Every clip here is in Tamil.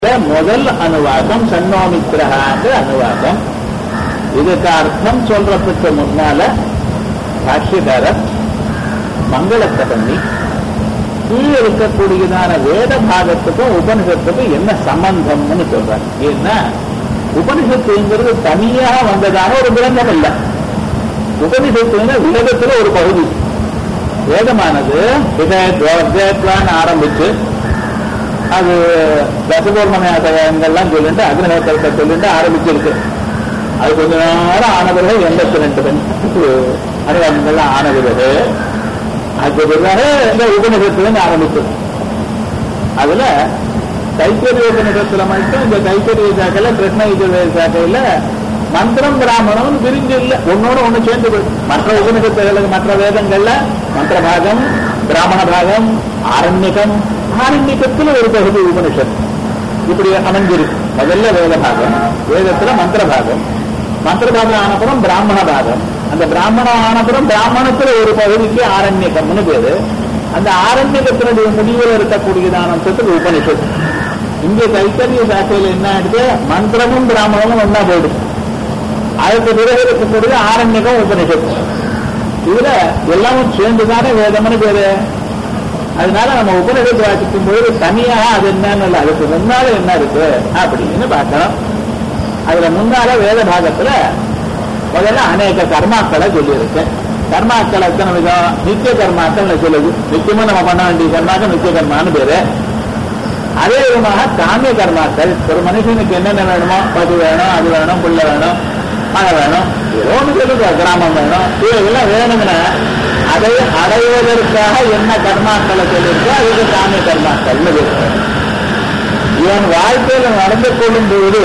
முதல் அனுவாகம் சன்னோமித்ரஹாங்கிற அனுவாகம் இதுக்கு அர்த்தம் சொல்றதுக்கு முன்னால பாஷ்யக்காரர் மங்களத்தை பண்ணி கீழே இருக்கக்கூடியதான வேத பாகத்துக்கும் உபனிஷத்துக்கும் என்ன சம்பந்தம்னு சொல்றார் ஏன்னா உபனிஷத்துங்கிறது தனியாக வந்ததான ஒரு கிரந்தம் இல்லை உபனிஷத்துங்க வேதத்துல ஒரு பகுதி வேதமானது விதயத்வான் ஆரம்பிச்சு அது ரசகோர்மனையாசகங்கள்லாம் சொல்லிட்டு அக்னிஹோத்திரத்தை சொல்லிட்டு ஆரம்பிச்சிருக்கு அது கொஞ்ச நேரம் ஆன பிறகு எண்பத்தி ரெண்டு அனுபவங்கள்லாம் ஆன பிறகு அதுக்கு பிறகு இந்த உபநிஷத்துலேருந்து ஆரம்பிச்சது அதுல கைத்தறிய உபநிஷத்துல மட்டும் இந்த கைத்தறிய சாக்கையில கிருஷ்ண யஜுர்வேத சாக்கையில மந்திரம் பிராமணம் பிரிஞ்சு இல்லை ஒன்னோட ஒண்ணு சேர்ந்து போயிடுது மற்ற உபநிஷத்துகளுக்கு மற்ற வேதங்கள்ல மந்திர பாகம் பிராமண பாகம் ஆரண்யகம் ஆரண்யகத்துல ஒரு பகுதி உபனிஷத் இப்படி அமைஞ்சிருக்கு முதல்ல வேத பாகம் வேதத்துல மந்திர பாகம் மந்திர பாகம் ஆனப்புறம் பிராமண பாகம் அந்த பிராமணம் ஆனப்புறம் பிராமணத்துல ஒரு பகுதிக்கு ஆரண்யகம்னு பேரு அந்த ஆரண்யகத்தினுடைய முடிவில் இருக்கக்கூடியதான அம்சத்துக்கு உபனிஷத் இங்க கைத்தறிய சாக்கையில் என்ன ஆயிடுது மந்திரமும் பிராமணமும் ஒன்னா போயிடுது அதுக்கு பிறகு இருக்கக்கூடிய ஆரண்யகம் உபனிஷத் இதுல எல்லாமும் சேர்ந்துதானே வேதம்னு பேரு அதனால நம்ம உபநிடத்தை வாசிக்கும் போது தனியாக அது என்னன்னு இல்லை அதுக்கு முன்னால என்ன இருக்கு அப்படின்னு பார்க்கணும் அதுல முன்னால வேத பாகத்துல முதல்ல அநேக கர்மாக்களை சொல்லியிருக்கு கர்மாக்கள் எத்தனை விதம் நித்திய கர்மாக்கள் சொல்லுது நிச்சயமா நம்ம பண்ண வேண்டிய கர்மாக்கள் நித்திய கர்மான்னு பேரு அதே விதமாக காமிய கர்மாக்கள் ஒரு மனுஷனுக்கு என்னென்ன வேணுமோ பது வேணும் அது வேணும் புள்ள வேணும் மழை வேணும் ஏதோ ஒன்று சொல்லுங்க கிராமம் வேணும் இவைகள்லாம் வேணும்னா அதை அடைவதற்காக என்ன கர்மாக்களை சொல்லியிருக்கோ அதுக்கு காமிய கர்மாக்கள்னு பேசுறோம் இவன் வாழ்க்கையில நடந்து கொள்ளும் போது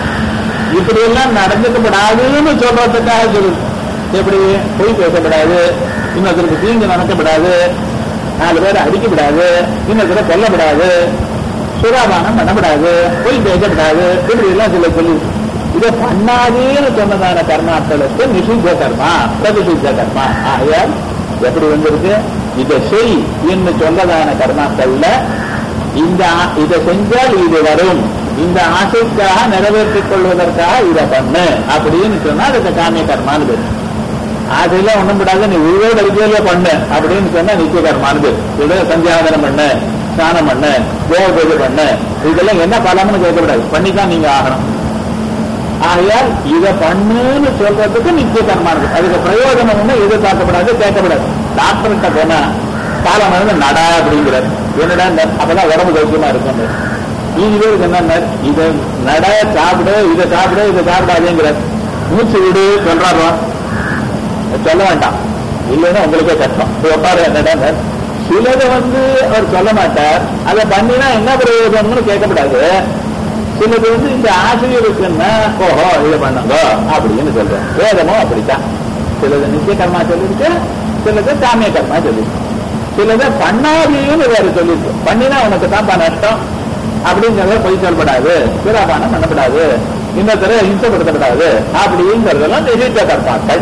இப்படி எல்லாம் நடந்துக்கப்படாதுன்னு சொல்றதுக்காக சொல்லுது எப்படி பொய் பேசப்படாது இன்னொருத்தருக்கு தீங்கு நடக்கப்படாது நாலு பேரை அடிக்கப்படாது இன்னொருத்தரை கொல்லப்படாது சுராபானம் பண்ணப்படாது பொய் பேசப்படாது இப்படி எல்லாம் சொல்ல சொல்லி இதை பண்ணாதேன்னு சொன்னதான கர்மாக்களுக்கு நிஷித்த கர்மா பிரதிஷித்த கர்மா ஆகையால் எப்படி வந்திருக்கு இதை செய் என்று சொன்னதான கர்மாக்கள்ல இந்த இதை செஞ்சால் இது வரும் இந்த ஆசைக்காக நிறைவேற்றிக் கொள்வதற்காக இதை பண்ணு அப்படின்னு சொன்னா அதுக்கு காமிய கர்மானு பேரு ஆசையில ஒண்ணும் விடாது நீ உயிரோடு அடிக்கையில பண்ணு அப்படின்னு சொன்னா நித்திய கர்மானு பேரு இதோட சந்தியாதனம் பண்ணு ஸ்நானம் பண்ணு கோவ பூஜை பண்ணு இதெல்லாம் என்ன பலம்னு கேட்கக்கூடாது பண்ணித்தான் நீங்க ஆகணும் ஆகையால் இதை பண்ணுன்னு சொல்றதுக்கு நித்திய கர்மானது அதுக்கு பிரயோஜனம் ஒண்ணு எதிர்பார்க்கப்படாது கேட்கப்படாது டாக்டர்கிட்ட போனா காலம் வந்து நடா அப்படிங்கிறார் என்னடா அப்பதான் உடம்பு சௌக்கியமா இருக்கும் நீங்க பேருக்கு என்ன இதை நட சாப்பிடு இதை சாப்பிடு இதை சாப்பிடாதேங்கிறார் மூச்சு விடு சொல்றாரோ சொல்ல வேண்டாம் இல்லைன்னா உங்களுக்கே கஷ்டம் உட்காரு என்னடா சிலதை வந்து அவர் சொல்ல மாட்டார் அதை பண்ணினா என்ன பிரயோஜனம்னு கேட்கக்கூடாது சிலது வந்து இந்த ஆசிரியருக்குன்னா ஓஹோ இதை பண்ணுங்க அப்படின்னு சொல்றேன் வேதமும் அப்படித்தான் சிலது நித்திய கர்மா சொல்லிருக்கு சிலது காமிய கர்மா சொல்லிருக்கு சிலதை பண்ணாதேன்னு வேற சொல்லிருக்கு பண்ணினா உனக்கு தான் நஷ்டம் அப்படிங்கிறத பொய் சொல்லப்படாது சுராபானம் பண்ணப்படாது இன்னொருத்தர இம்சப்படுத்தப்படாது அப்படிங்கிறதெல்லாம் நிதித்த கர்மாக்கள்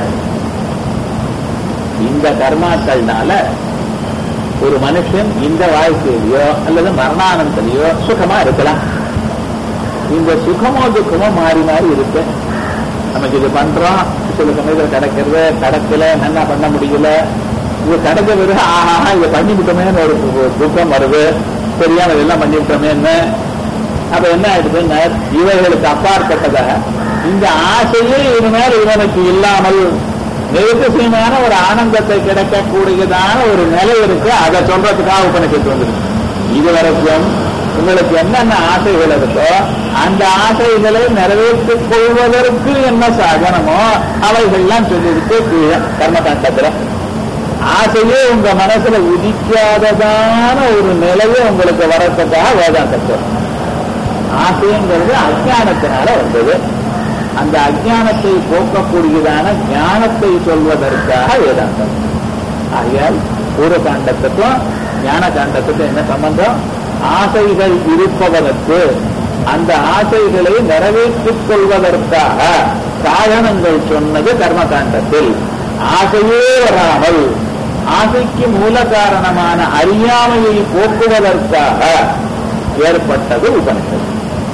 இந்த கர்மாக்கள்னால ஒரு மனுஷன் இந்த வாழ்க்கையிலையோ அல்லது மரணானந்தலையோ சுகமா இருக்கலாம் இந்த சுகமோ துக்கமோ மாறி மாறி இருக்கு நமக்கு இது பண்றோம் சில சமயத்தில் கிடைக்கிறது கிடைக்கல நல்லா பண்ண முடியல இது கிடைக்க பிறகு ஆஹா இதை பண்ணி விட்டோமேன்னு ஒரு துக்கம் வருது தெரியாம இதெல்லாம் பண்ணி விட்டோமேன்னு அப்ப என்ன ஆயிடுதுன்னா இவைகளுக்கு அப்பாற்பட்டதாக இந்த ஆசையே இனிமேல் இவனுக்கு இல்லாமல் நிறுத்தசீமான ஒரு ஆனந்தத்தை கிடைக்கக்கூடியதான ஒரு நிலை இருக்கு அதை சொல்றதுக்காக உபநிஷத்து வந்துருக்கு இது வரைக்கும் உங்களுக்கு என்னென்ன ஆசைகள் இருக்கோ அந்த ஆசைகளை நிறைவேற்றிக் கொள்வதற்கு என்ன சாதனமோ அவைகள்லாம் சொல்லியிருக்கு கீழே கர்மகாண்டத்துல ஆசையே உங்க மனசுல உதிக்காததான ஒரு நிலையை உங்களுக்கு வரத்துக்காக வேதாந்தத்தில் ஆசைங்கிறது அஜானத்தினால வந்தது அந்த அஜானத்தை போக்கக்கூடியதான ஞானத்தை சொல்வதற்காக வேதாந்தம் ஆகையால் பூர்வ காண்டத்துக்கும் ஞான காண்டத்துக்கும் என்ன சம்பந்தம் ஆசைகள் இருப்பவனுக்கு அந்த ஆசைகளை நிறைவேற்றிக் கொள்வதற்காக சாதனங்கள் சொன்னது கர்ம காண்டத்தில் ஆசையே வராமல் ஆசைக்கு மூல காரணமான அறியாமையை போக்குவதற்காக ஏற்பட்டது உபனிஷத்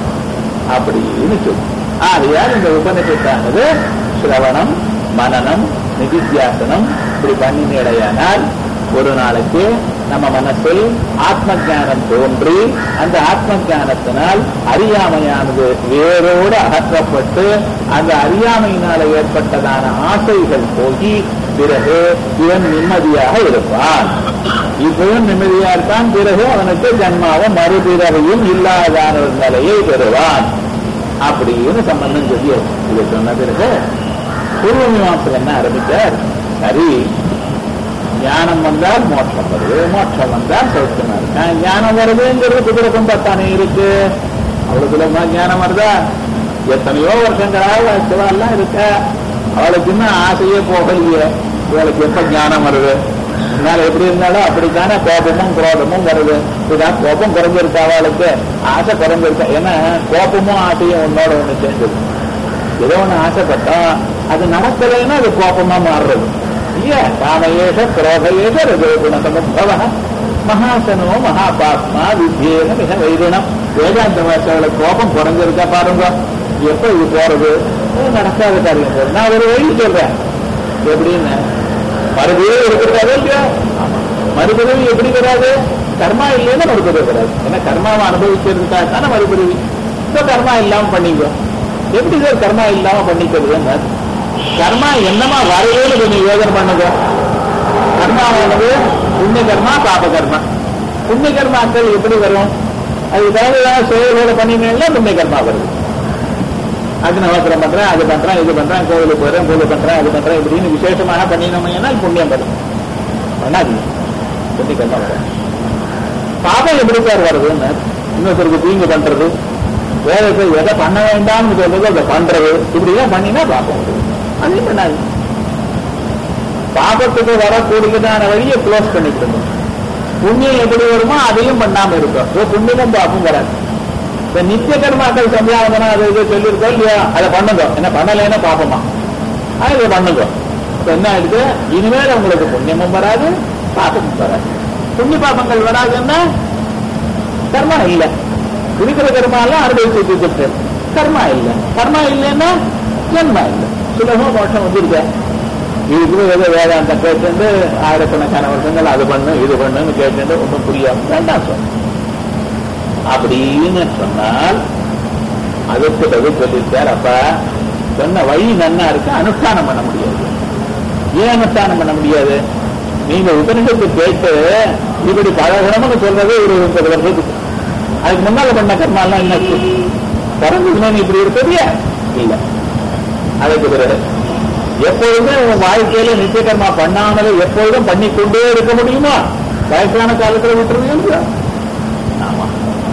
அப்படின்னு சொல்லு ஆகையால் இந்த உபனிஷத்தானது சிரவணம் மனனம் நிதித்தியாசனம் இப்படி பண்ணினேடையானால் ஒரு நாளைக்கு நம்ம மனசில் ஆத்ம ஞானம் தோன்றி அந்த ஆத்ம ஞானத்தினால் அறியாமையானது வேரோடு அகற்றப்பட்டு அந்த அறியாமையினால ஏற்பட்டதான ஆசைகள் போகி பிறகு இவன் நிம்மதியாக இருப்பான் இப்பவும் நிம்மதியா இருப்பான் பிறகு அவனுக்கு ஜன்மாவும் மறுபிறவையும் இல்லாதான ஒரு நிலையை பெறுவான் அப்படின்னு சம்பந்தம் சொல்லி இது சொன்ன பிறகு பூர்வ மீமாசம் என்ன ஆரம்பிச்சார் சரி ஞானம் வந்தால் மோட்சம் வருது மோட்சம் வந்தால் சௌக்கியமா இருக்கு ஞானம் வருதுங்கிறது குதிரை கொண்டாத்தானே இருக்கு அவ்வளவு சுலபமா ஞானம் வருதா எத்தனையோ வருஷங்களாக சிவாலாம் இருக்க அவளுக்கு இன்னும் ஆசையே போகலையே இவளுக்கு எப்ப ஞானம் வருது அதனால எப்படி இருந்தாலும் அப்படித்தானே கோபமும் குரோதமும் வருது இதுதான் கோபம் குறைஞ்சிருக்கா அவளுக்கு ஆசை குறைஞ்சிருக்கா ஏன்னா கோபமும் ஆசையும் உன்னோட ஒண்ணு சேர்ந்தது ஏதோ ஒண்ணு ஆசைப்பட்டோம் அது நடக்கலைன்னா அது கோபமா மாறுறது இல்லையா காமயேஷ குரோதயேஷ ரஜோகுணசமுத்பவ மகாசனோ மகாபாத்மா வித்யேன மிக வைரிணம் வேதாந்த வாசங்கள கோபம் குறைஞ்சிருக்கா பாருங்க எப்ப இது போறது இது நடக்காத காரியம் போறது நான் ஒரு வழி சொல்றேன் எப்படின்னு மறுபடியும் இருக்கிறாரு இல்லையா மறுபிறவி எப்படி வராது கர்மா இல்லைன்னா மறுபிறவி வராது ஏன்னா கர்மாவை அனுபவிக்கிறதுக்காக தானே மறுபிறவி இப்போ கர்மா இல்லாம பண்ணிக்கோ எப்படி சார் கர்மா இல்லாம பண்ணிக்கிறது கர்மா என்னமா வரவேன்னு கொஞ்சம் யோசனை பண்ணுங்க கர்மாவானது புண்ணிய கர்மா பாப கர்மா புண்ணிய கர்மாக்கள் எப்படி வரும் அது ஏதாவது ஏதாவது செயல்களை பண்ணினீங்கன்னா புண்ணிய கர்மா வருது அது நவசரம் பண்றேன் அது பண்றேன் இது பண்றேன் கோவிலுக்கு போறேன் கோவில் பண்றேன் அது பண்றேன் இப்படின்னு விசேஷமாக பண்ணினோம்னா புண்ணியம் வரும் பண்ணாதீங்க புண்ணிய கர்மா வரும் பாபம் எப்படி சார் வருதுன்னு இன்னொருத்தருக்கு தீங்கு பண்றது வேதத்தை எதை பண்ண வேண்டாம்னு சொல்றது அதை பண்றது இப்படிலாம் பண்ணினா பாப்பம் வருது அதையும் பண்ணாது பாபத்துக்கு வரக்கூடியதான வழியை க்ளோஸ் பண்ணிக்கணும் புண்ணியம் எப்படி வருமோ அதையும் பண்ணாம இருக்கும் இப்போ புண்ணியமும் பாப்பம் வராது இந்த நித்திய கர்மாக்கள் சந்தியாவதனம் அது இது சொல்லியிருக்கோம் இல்லையா அதை பண்ணுங்க என்ன பண்ணலைன்னா பாப்பமா அது இதை பண்ணுங்க இப்ப என்ன ஆயிடுது இனிமேல் உங்களுக்கு புண்ணியமும் வராது பாப்பமும் வராது புண்ணிய பாப்பங்கள் வராதுன்னா கர்மா இல்லை இருக்கிற கர்மாலாம் அனுபவிச்சு தீர்த்து கர்மா இல்லை கர்மா இல்லைன்னா ஜன்மா இல்லை சுலபமா மோட்சம் வந்துருக்க இதுக்கு ஏதோ வேதாந்தம் கேட்டு ஆயிரக்கணக்கான வருஷங்கள் அது பண்ணு இது பண்ணுன்னு கேட்டு ஒன்றும் புரியாம வேண்டாம் சொன்ன அப்படின்னு சொன்னால் அதுக்கு பதில் சொல்லியிருக்கார் அப்ப சொன்ன வழி நன்னா இருக்கு அனுஷ்டானம் பண்ண முடியாது ஏன் அனுஷ்டானம் பண்ண முடியாது நீங்க உபனிஷத்து கேட்டு இப்படி பழகணும்னு சொல்றது ஒரு முப்பது வருஷத்துக்கு அதுக்கு முன்னால பண்ண கர்மாலாம் என்ன பிறந்ததுமே நீ இப்படி இருப்பதியா இல்ல அதுக்கு பிறகு எப்பொழுதுமே உன் வாழ்க்கையில நித்திய கர்மா பண்ணாமலே எப்பொழுதும் பண்ணிக்கொண்டே இருக்க முடியுமா வயசான காலத்துல விட்டுறது ஆமா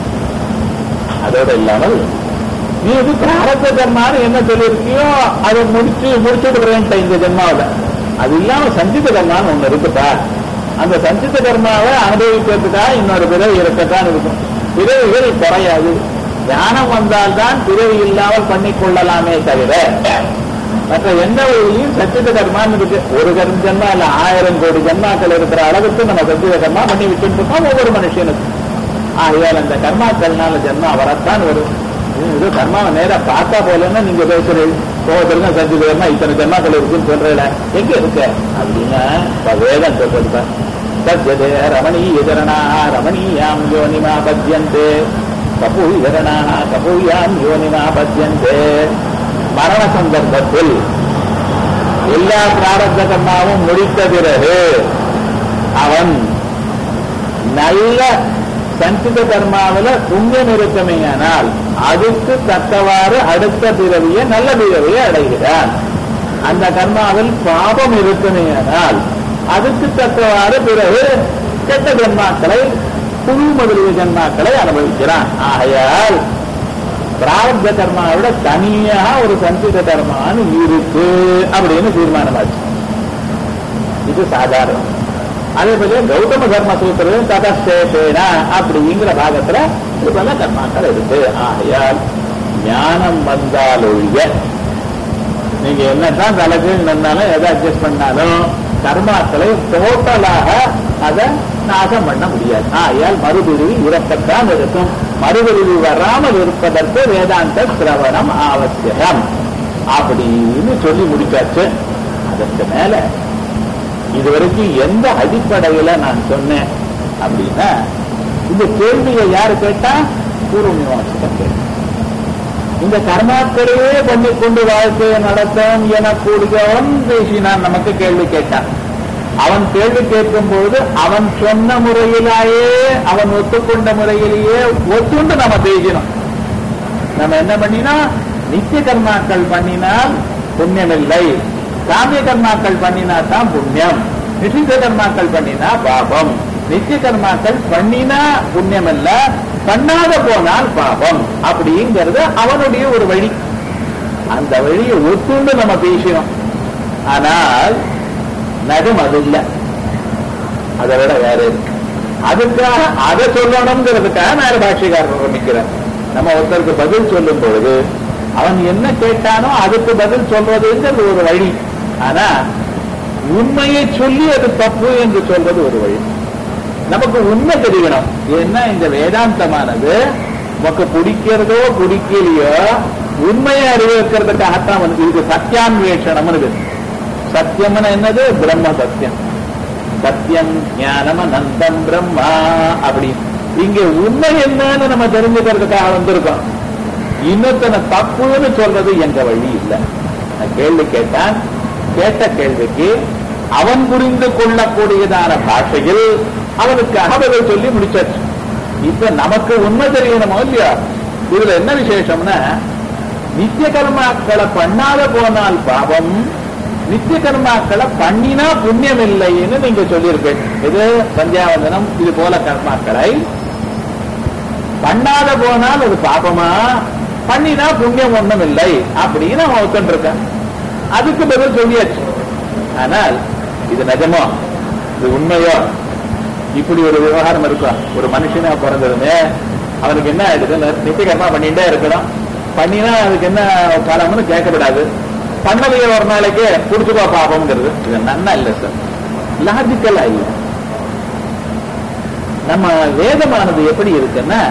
அதோட இல்லாமல் நீ இது பிராரத்த கர்மான்னு என்ன சொல்லியிருக்கியோ அதை முடிச்சு முடிச்சுடுறேன் இந்த ஜென்மாவில் அது இல்லாம சஞ்சித கர்மான்னு ஒண்ணு இருக்குப்பா அந்த சஞ்சித கர்மாவை அனுபவிக்கிறதுக்காக இன்னொரு பிறவி இருக்கத்தான் இருக்கும் பிறவிகள் குறையாது ஞானம் வந்தால்தான் பிறவி இல்லாமல் பண்ணிக்கொள்ளலாமே தவிர மற்ற எந்த வழியிலையும் சச்சித கர்மான்னு இருக்கு ஒரு கர்ம ஜென்மா இல்ல ஆயிரம் கோடி ஜென்மாக்கள் இருக்கிற அளவுக்கு நம்ம சச்சித கர்மா பண்ணி வச்சுட்டு இருக்கோம் ஒவ்வொரு மனுஷனுக்கும் ஆகையால் அந்த கர்மாக்கள்னால ஜென்மா வரத்தான் வரும் இது கர்மாவை நேரா பார்த்தா போலன்னா நீங்க பேசுறீங்க கோவத்திற்கு சச்சித கர்மா இத்தனை ஜென்மாக்கள் இருக்குன்னு சொல்றீங்கள எங்க இருக்கு அப்படின்னா வேதம் சொல்றது சஜ்ஜதே ரமணீயரணா ரமணீயாம் யோனிமா பத்யந்தே கபூயரணா கபூயாம் யோனிமா பத்யந்தே மரண சந்தர்ப்பத்தில் எல்லா பிராரத்த கர்மாவும் முடித்த பிறகு அவன் நல்ல சஞ்சித கர்மாவில புண்ணியம் இருக்குமேயானால் அதுக்கு தக்கவாறு அடுத்த பிறவியை நல்ல பிறவியை அடைகிறான் அந்த கர்மாவில் பாபம் இருக்குமேயானால் அதுக்கு தக்கவாறு பிறகு கெட்ட ஜன்மாக்களை புது முதலிய ஜன்மாக்களை அனுபவிக்கிறான் ஆகையால் பிராரப்த கர்மாவை விட தனியாக ஒரு சஞ்சித கர்மான்னு இருக்கு அப்படின்னு தீர்மானமாச்சு இது சாதாரணம் அதே போல கௌதம தர்ம சூத்திரம் ததசேஷேனா அப்படிங்கிற பாகத்துல இது போல கர்மாக்கள் இருக்கு ஆகையால் ஞானம் வந்தாலொழிய நீங்க என்னதான் தலைக்கு நின்னாலும் எதை அட்ஜஸ்ட் பண்ணாலும் கர்மாக்களை டோட்டலாக அதை நாசம் பண்ண முடியாது ஆகையால் மறுபிரிவு இறக்கத்தான் இருக்கும் மறுபிரிவு வராமல் இருப்பதற்கு வேதாந்த சிரவணம் அவசியம் அப்படின்னு சொல்லி முடிச்சாச்சு அதற்கு மேல இதுவரைக்கும் எந்த அடிப்படையில நான் சொன்னேன் அப்படின்னா இந்த கேள்வியை யாரு கேட்டா பூர்வ மீமாசம் கேட்டா இந்த கர்மாக்களையே பண்ணிக்கொண்டு வாழ்க்கையை நடத்தும் எனக்கூடியவன் பேசினான் நமக்கு கேள்வி கேட்டான் அவன் கேள்வி கேட்கும் பொழுது அவன் சொன்ன முறையிலேயே அவன் ஒத்துக்கொண்ட முறையிலேயே ஒத்துண்டு நம்ம பேசினோம் நம்ம என்ன பண்ணினா நித்திய கர்மாக்கள் பண்ணினால் புண்ணியம் இல்லை காமிய கர்மாக்கள் பண்ணினா தான் புண்ணியம் நிஷித்த கர்மாக்கள் பண்ணினா பாபம் நித்திய கர்மாக்கள் பண்ணினா புண்ணியம் இல்ல பண்ணாத போனால் பாபம் அப்படிங்கிறது அவனுடைய ஒரு வழி அந்த வழியை ஒத்துண்டு நம்ம பேசினோம் ஆனால் நகம் அது இல்லை அதை விட வேற இருக்கு அதுக்காக அதை சொல்லணுங்கிறதுக்காக நான் பாஷிகாரர் நிற்கிறேன் நம்ம ஒருத்தருக்கு பதில் சொல்லும் பொழுது அவன் என்ன கேட்டானோ அதுக்கு பதில் சொல்றதுங்கிறது ஒரு வழி ஆனா உண்மையை சொல்லி அது தப்பு என்று சொல்றது ஒரு வழி நமக்கு உண்மை தெரியணும் ஏன்னா இந்த வேதாந்தமானது நமக்கு பிடிக்கிறதோ பிடிக்கலையோ உண்மையை அறிவிக்கிறதுக்காகத்தான் வந்து இது சத்தியான்வேஷணம் சத்தியம்னு என்னது பிரம்ம சத்தியம் சத்தியம் ஞானம் அனந்தம் பிரம்மா அப்படி இங்க உண்மை என்னன்னு நம்ம தெரிஞ்சுக்கிறதுக்காக வந்திருக்கோம் இன்னொருத்தனை தப்புன்னு சொல்றது எங்க வழி இல்லை நான் கேள்வி கேட்டான் கேட்ட கேள்விக்கு அவன் புரிந்து கொள்ளக்கூடியதான பாஷையில் அவனுக்காக பதில் சொல்லி முடிச்சாச்சு இப்ப நமக்கு உண்மை தெரியணுமோ இல்லையா இதுல என்ன விசேஷம்னா நித்திய கர்மாக்களை பண்ணாத போனால் பாவம் நித்திய கர்மாக்களை பண்ணினா புண்ணியம் இல்லைன்னு நீங்க சொல்லியிருப்பேன் இது சந்தியாவந்தனம் இது போல கர்மாக்களை பண்ணாத போனால் அது பாபமா பண்ணினா புண்ணியம் ஒண்ணும் இல்லை அப்படின்னு அவன் ஒத்துருக்கான் அதுக்கு பதில் சொல்லியாச்சு ஆனால் இது நிஜமோ இது உண்மையோ இப்படி ஒரு விவகாரம் இருக்கும் ஒரு மனுஷனா பிறந்ததுமே அவனுக்கு என்ன ஆயிடுது நித்திய கர்மா பண்ணிட்டே இருக்கணும் பண்ணினா அதுக்கு என்ன பலம்னு கேட்கப்படாது பண்ணதைய ஒரு நாளைக்கு புடிச்சுக்கோ பாபம்ங்கிறது இது நன்னா இல்லை சார் லாஜிக்கலா இல்லை நம்ம வேதமானது எப்படி இருக்குன்னா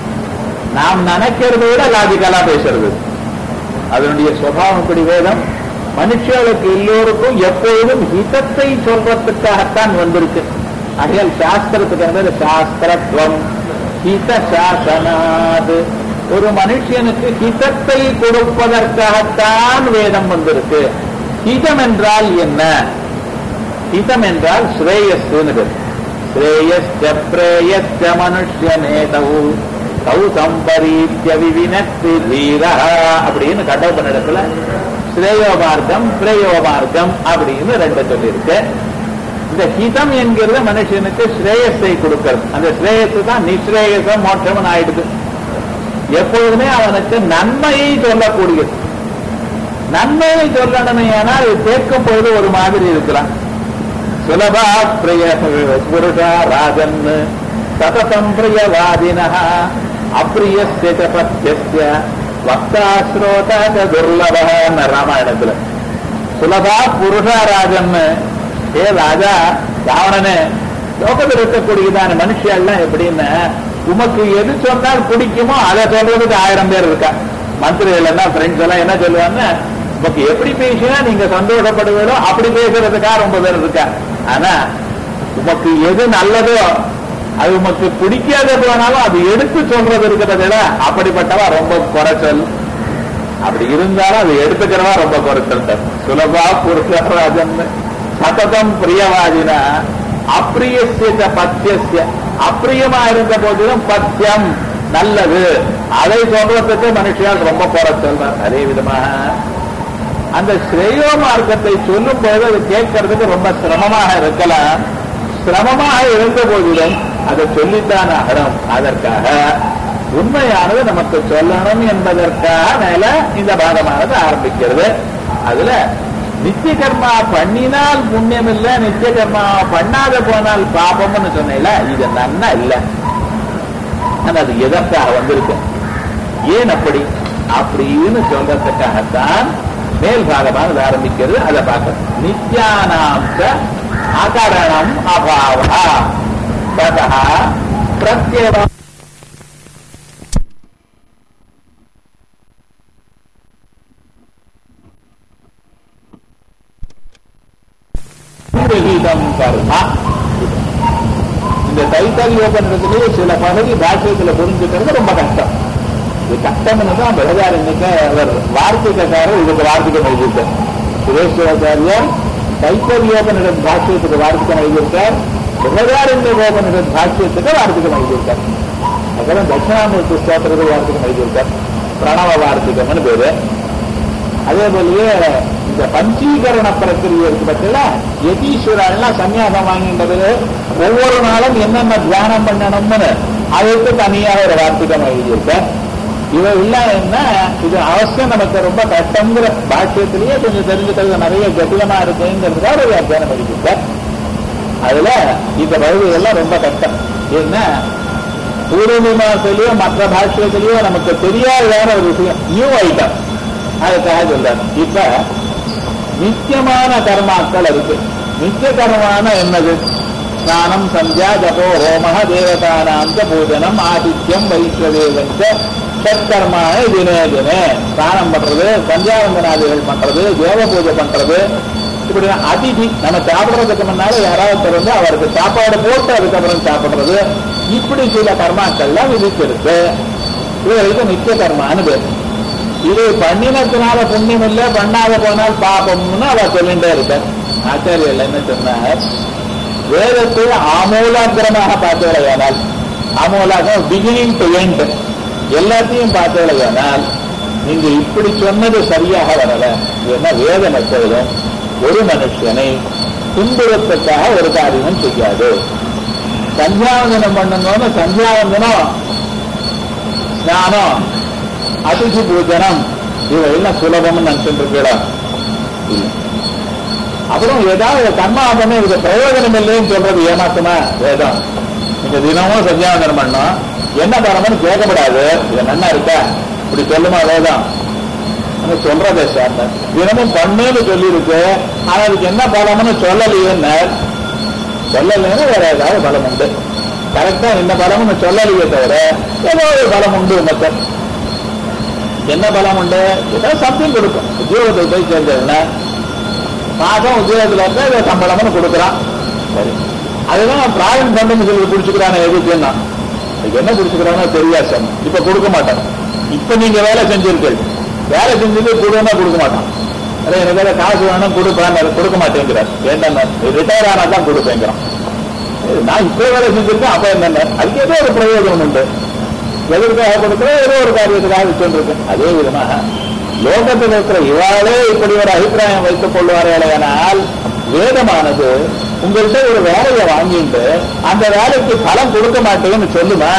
நாம் நினைக்கிறத விட லாஜிக்கலா பேசுறது அதனுடைய சுவாவம் இப்படி வேதம் மனுஷர்களுக்கு எல்லோருக்கும் எப்பொழுதும் ஹிதத்தை சொல்றதுக்காகத்தான் வந்திருக்கு ஆகையால் சாஸ்திரத்துக்கு என்பது சாஸ்திரத்துவம் ஹித சாசனாது ஒரு மனுஷனுக்கு ஹிதத்தை கொடுப்பதற்காகத்தான் வேதம் வந்திருக்கு ஹிதம் என்றால் என்ன ஹிதம் என்றால் ஸ்ரேயஸ்ன்னு ஸ்ரேயஸ்ய பிரேயஸ்ய மனுஷனேதவு தௌ சம்பரீத்திய விவினத்து தீரா அப்படின்னு கடவுப்பனிடத்துல ஸ்ரேயோ மார்க்கம் பிரேயோ மார்க்கம் அப்படின்னு ரெண்டு சொல்லியிருக்கு இந்த ஹிதம் என்கிறது மனுஷனுக்கு ஸ்ரேயஸை கொடுக்கிறது அந்த ஸ்ரேயஸ் தான் நிஸ்ரேயசம் மோட்சம் ஆயிடுது எப்பொழுதுமே அவனுக்கு நன்மையை சொல்லக்கூடியது நன்மையை சொல்லணுமே ஆனால் கேட்கும் பொழுது ஒரு மாதிரி இருக்கிறான் சுலபா பிரிய புருஷா ராஜன் சதசம் பிரியவாதினா அப்பிரியஸ்ய பத்தியஸ்ய வக்தா ஸ்ரோதா துர்லபன ராமாயணத்துல சுலபா புருஷா ராஜன் ஏ ராஜா ராவணனே லோகத்தில் இருக்கக்கூடியதான மனுஷியெல்லாம் எப்படின்னு உமக்கு எது சொன்னால் பிடிக்குமோ அதை சொல்றதுக்கு ஆயிரம் பேர் இருக்கா மந்திரிகள் எல்லாம் ஃப்ரெண்ட்ஸ் எல்லாம் என்ன சொல்லுவாங்க உமக்கு எப்படி பேசினா நீங்க சந்தோஷப்படுவீங்களோ அப்படி பேசுறதுக்காக ரொம்ப பேர் இருக்கா ஆனா உமக்கு எது நல்லதோ அது உமக்கு பிடிக்காத போனாலும் அது எடுத்து சொல்றது இருக்கிறத விட அப்படிப்பட்டவா ரொம்ப குறைச்சல் அப்படி இருந்தாலும் அது எடுத்துக்கிறவா ரொம்ப குறைச்சல் சுலபா புருஷராஜன் சததம் பிரியவாதினா அப்பிரியசிய பத்தியசிய அப்பிரியமா இருந்த போதிலும் பத்தியம் நல்லது அதை சொல்றதுக்கு மனுஷியால் ரொம்ப குறைச்சல் அதே விதமாக அந்த ஸ்ரேயோ மார்க்கத்தை சொல்லும் போது அது கேட்கறதுக்கு ரொம்ப சிரமமாக இருக்கலாம் சிரமமாக இருந்த போதிலும் அதை சொல்லித்தான் ஆகணும் அதற்காக உண்மையானது நமக்கு சொல்லணும் என்பதற்காக மேல இந்த பாகமானது ஆரம்பிக்கிறது அதுல நித்திய கர்மா பண்ணினால் புண்ணியம் இல்ல நித்திய கர்மா பண்ணாத போனால் பாபம்னு சொன்னேல இது நன்னா இல்ல ஆனா அது எதற்காக வந்திருக்கு ஏன் அப்படி அப்படின்னு சொல்றதுக்காகத்தான் மேல் பாகமானது ஆரம்பிக்கிறது அதை பார்க்கணும் நித்யானாம்ச அகரணம் அபாவா ததா பிரத்யேக விகிதம் கர்மா இந்த தைத்தரியோபனிடத்திலேயே சில பகுதி பாஷ்யத்துல புரிஞ்சுக்கிறது ரொம்ப கஷ்டம் இது கஷ்டம்னு தான் பிரகதார் இன்னைக்கு அவர் வார்த்திகக்காரர் இதுக்கு வார்த்திகம் எழுதியிருக்கார் சுரேஸ்வராச்சாரியார் தைத்தரியோபனிட பாஷ்யத்துக்கு வார்த்திகம் எழுதியிருக்கார் பிரகதாரண்ய கோபனிட பாஷ்யத்துக்கு வார்த்திகம் எழுதியிருக்கார் அதெல்லாம் தட்சிணாமூர்த்தி ஸ்தோத்திரத்துக்கு வார்த்திகம் எழுதியிருக்கார் பிரணவ வார்த்திகம்னு பேரு அதே போலயே இந்த பஞ்சீகரண பிரக்கிரியை இருக்கு பார்த்தீங்களா யதீஸ்வரெல்லாம் சன்னியாசம் வாங்கின்றது ஒவ்வொரு நாளும் என்னென்ன தியானம் பண்ணணும்னு அதற்கு தனியாக ஒரு வார்த்திகம் எழுதியிருக்கேன் இவை எல்லாம் என்ன இது அவசியம் நமக்கு ரொம்ப கஷ்டங்கிற பாக்கியத்திலேயே கொஞ்சம் தெரிஞ்சுக்கிறது நிறைய ஜட்டிலமா இருக்குங்கிறதுக்காக ஒரு வியாக்கியானம் எழுதியிருக்கேன் அதுல இந்த பகுதி எல்லாம் ரொம்ப கஷ்டம் ஏன்னா பூர்வமீமாசையிலயோ மற்ற பாஷ்யத்திலேயோ நமக்கு தெரியாத வேற ஒரு விஷயம் நியூ ஐட்டம் அதுக்காக சொல்றாரு இப்ப நித்தியமான கர்மாக்கள் இருக்கு நித்திய கர்மான என்னது ஸ்நானம் சந்தியா ஜபோ ஹோம தேவதானாந்த பூஜனம் ஆதித்யம் வைஸ்வதேவஞ்ச சத்கர்மான தினே தினே ஸ்நானம் பண்றது சந்தியாவந்தனாதிகள் பண்றது தேவ பூஜை பண்றது இப்படி அதிதி நம்ம சாப்பிடுறதுக்கு முன்னால யாராவது திறந்து அவருக்கு சாப்பாடு போட்டு அதுக்கப்புறம் சாப்பிடுறது இப்படி சில கர்மாக்கள்லாம் விதிச்சிருக்கு இவர்களுக்கு நித்திய கர்மான்னு பேர் இது பண்ணினத்தினால புண்ணியம் இல்ல பண்ணாத போனால் பாபம்னு அவ சொல்லிட்டே இருக்க ஆச்சாரியர்கள் என்ன சொன்னார் வேதத்தை ஆமூலாக்கிரமாக பார்த்தவளையானால் ஆமூலாக்கம் பிகினிங் டு எண்ட் எல்லாத்தையும் பார்த்தவளையானால் நீங்க இப்படி சொன்னது சரியாக வரல என்ன வேதம் எப்பொழுதும் ஒரு மனுஷனை துன்புறத்துக்காக ஒரு காரியம் செய்யாது சந்தியாவந்தனம் பண்ணணும்னு சந்தியாவந்தனம் ஸ்நானம் அதிசி பூஜனம் இவையெல்லாம் சுலபம்னு நினைச்சுட்டு இருக்கீங்களா இல்ல அப்புறம் ஏதாவது கர்மா பண்ண இது பிரயோஜனம் இல்லைன்னு சொல்றது ஏமாத்துமா வேதம் நீங்க தினமும் சந்தியாவந்தனம் பண்ணோம் என்ன பலம்னு கேட்கப்படாது இது நன்னா இருக்கா இப்படி சொல்லுமா வேதம் நம்ம சொல்றதே சார் தினமும் பண்ணுன்னு சொல்லியிருக்கு ஆனா அதுக்கு என்ன பலம்னு சொல்லலையேன்னு சொல்லலைன்னு வேற ஏதாவது பலம் உண்டு கரெக்டா என்ன பலம்னு சொல்லலையே தவிர ஏதோ ஒரு பலம் உண்டு மொத்தம் என்ன பலம் உண்டு ஏதோ சம்திங் கொடுக்கும் உத்தியோகத்தை போய் சேர்ந்ததுன்னா மாதம் உத்தியோகத்துல இருந்தா இதை சம்பளம்னு கொடுக்குறான் சரி அதுதான் பிராயம் ஃபண்டுன்னு சொல்லி பிடிச்சிக்கிறானே எதுக்குன்னா இதுக்கு என்ன பிடிச்சிக்கிறானோ தெரியாது சார் இப்ப கொடுக்க மாட்டான் இப்ப நீங்க வேலை செஞ்சிருக்கீங்க வேலை செஞ்சது கொடுன்னா கொடுக்க மாட்டான் அதே எனக்கு வேலை காசு வேணும் கொடுப்பேன் கொடுக்க மாட்டேங்கிறார் ஏன்னா ரிட்டையர் ஆனா தான் கொடுப்பேங்கிறான் நான் இப்ப வேலை செஞ்சிருக்கேன் அப்ப என்ன அதுக்கு ஏதோ ஒரு பிரயோஜனம் உண்டு எதற்காக கொடுக்கிற ஏதோ ஒரு காரியத்துக்காக வச்சுருக்கேன் அதே விதமாக லோகத்தில் இருக்கிற இவாளே இப்படி ஒரு அபிப்பிராயம் வைத்துக் கொள்வார்களேனால் வேதமானது உங்கள்கிட்ட ஒரு வேலையை வாங்கிட்டு அந்த வேலைக்கு பலம் கொடுக்க மாட்டேன்னு சொல்லுமா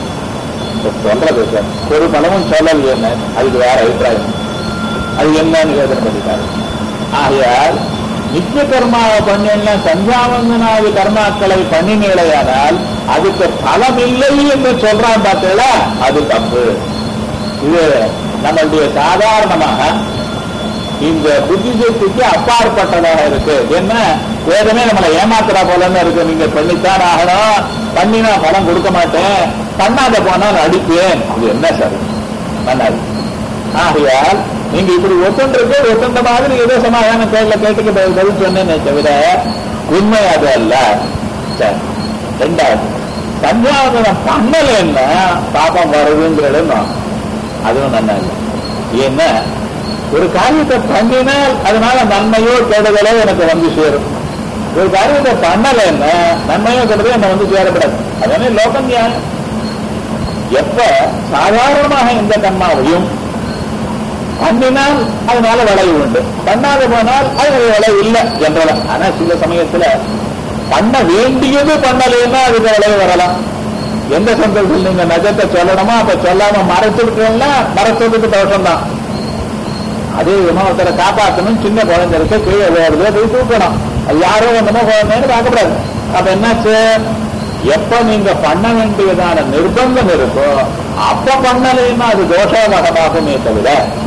சொல்றது சார் ஒரு பலமும் சொல்லல் என்ன அதுக்கு வேற அபிப்பிராயம் அது என்னன்னு யோசனை பண்ணிட்டாரு ஆகையால் நித்திய கர்மாவை பண்ணினா சந்தியாவந்தனாதி கர்மாக்களை பண்ணினீழையானால் அதுக்கு பலம் இல்லை என்று சொல்றான் பார்த்தீங்களா அது தப்பு இது நம்மளுடைய சாதாரணமாக இந்த புத்தி சக்திக்கு அப்பாற்பட்டதாக இருக்கு என்ன வேதமே நம்மளை ஏமாத்துறா போலன்னு இருக்கு நீங்க பண்ணித்தான் ஆகணும் பண்ணினா பலம் கொடுக்க மாட்டேன் பண்ணாத போனால் அடிப்பேன் இது என்ன சரி பண்ணாது ஆகையால் நீங்க இப்படி ஒத்துண்டிருக்கு ஒத்துண்ட மாதிரி ஏதோ சமாதானம் கேட்கல கேட்டுக்கு பதில் பதில் சொன்னேனே தவிர உண்மை அது அல்ல சரி ரெண்டாவது சந்தியாவதனம் பண்ணலைன்னா பாப்பம் வருதுங்கிறது அதுவும் நல்லா இல்லை ஏன்னா ஒரு காரியத்தை பண்ணினால் அதனால நன்மையோ கெடுதலோ எனக்கு வந்து சேரும் ஒரு காரியத்தை பண்ணலைன்னா நன்மையோ கெடுதலோ என்ன வந்து சேரப்படாது அதனால லோகம் நியாயம் எப்ப சாதாரணமாக இந்த கர்மாவையும் பண்ணினால் அதனால விளைவு உண்டு பண்ணாத போனால் அது விளைவு இல்லை என்றால ஆனா சில சமயத்துல பண்ண வேண்டியது பண்ணலைன்னா அதுக்கு விளைவு வரலாம் எந்த சந்தர்ப்பத்தில் நீங்க நஜத்தை சொல்லணுமோ அப்ப சொல்லாம மறைச்சிருக்கீங்கன்னா மறைச்சதுக்கு தோஷம் தான் அதே விதமா ஒருத்தரை காப்பாற்றணும் சின்ன குழந்தை இருக்கு கீழே வருது போய் தூக்கணும் அது யாரோ ஒண்ணுமோ குழந்தைன்னு பார்க்கக்கூடாது அப்ப என்னாச்சு எப்ப நீங்க பண்ண வேண்டியதான நிர்பந்தம் இருக்கோ அப்ப பண்ணலைன்னா அது தோஷாவகமாகுமே தவிர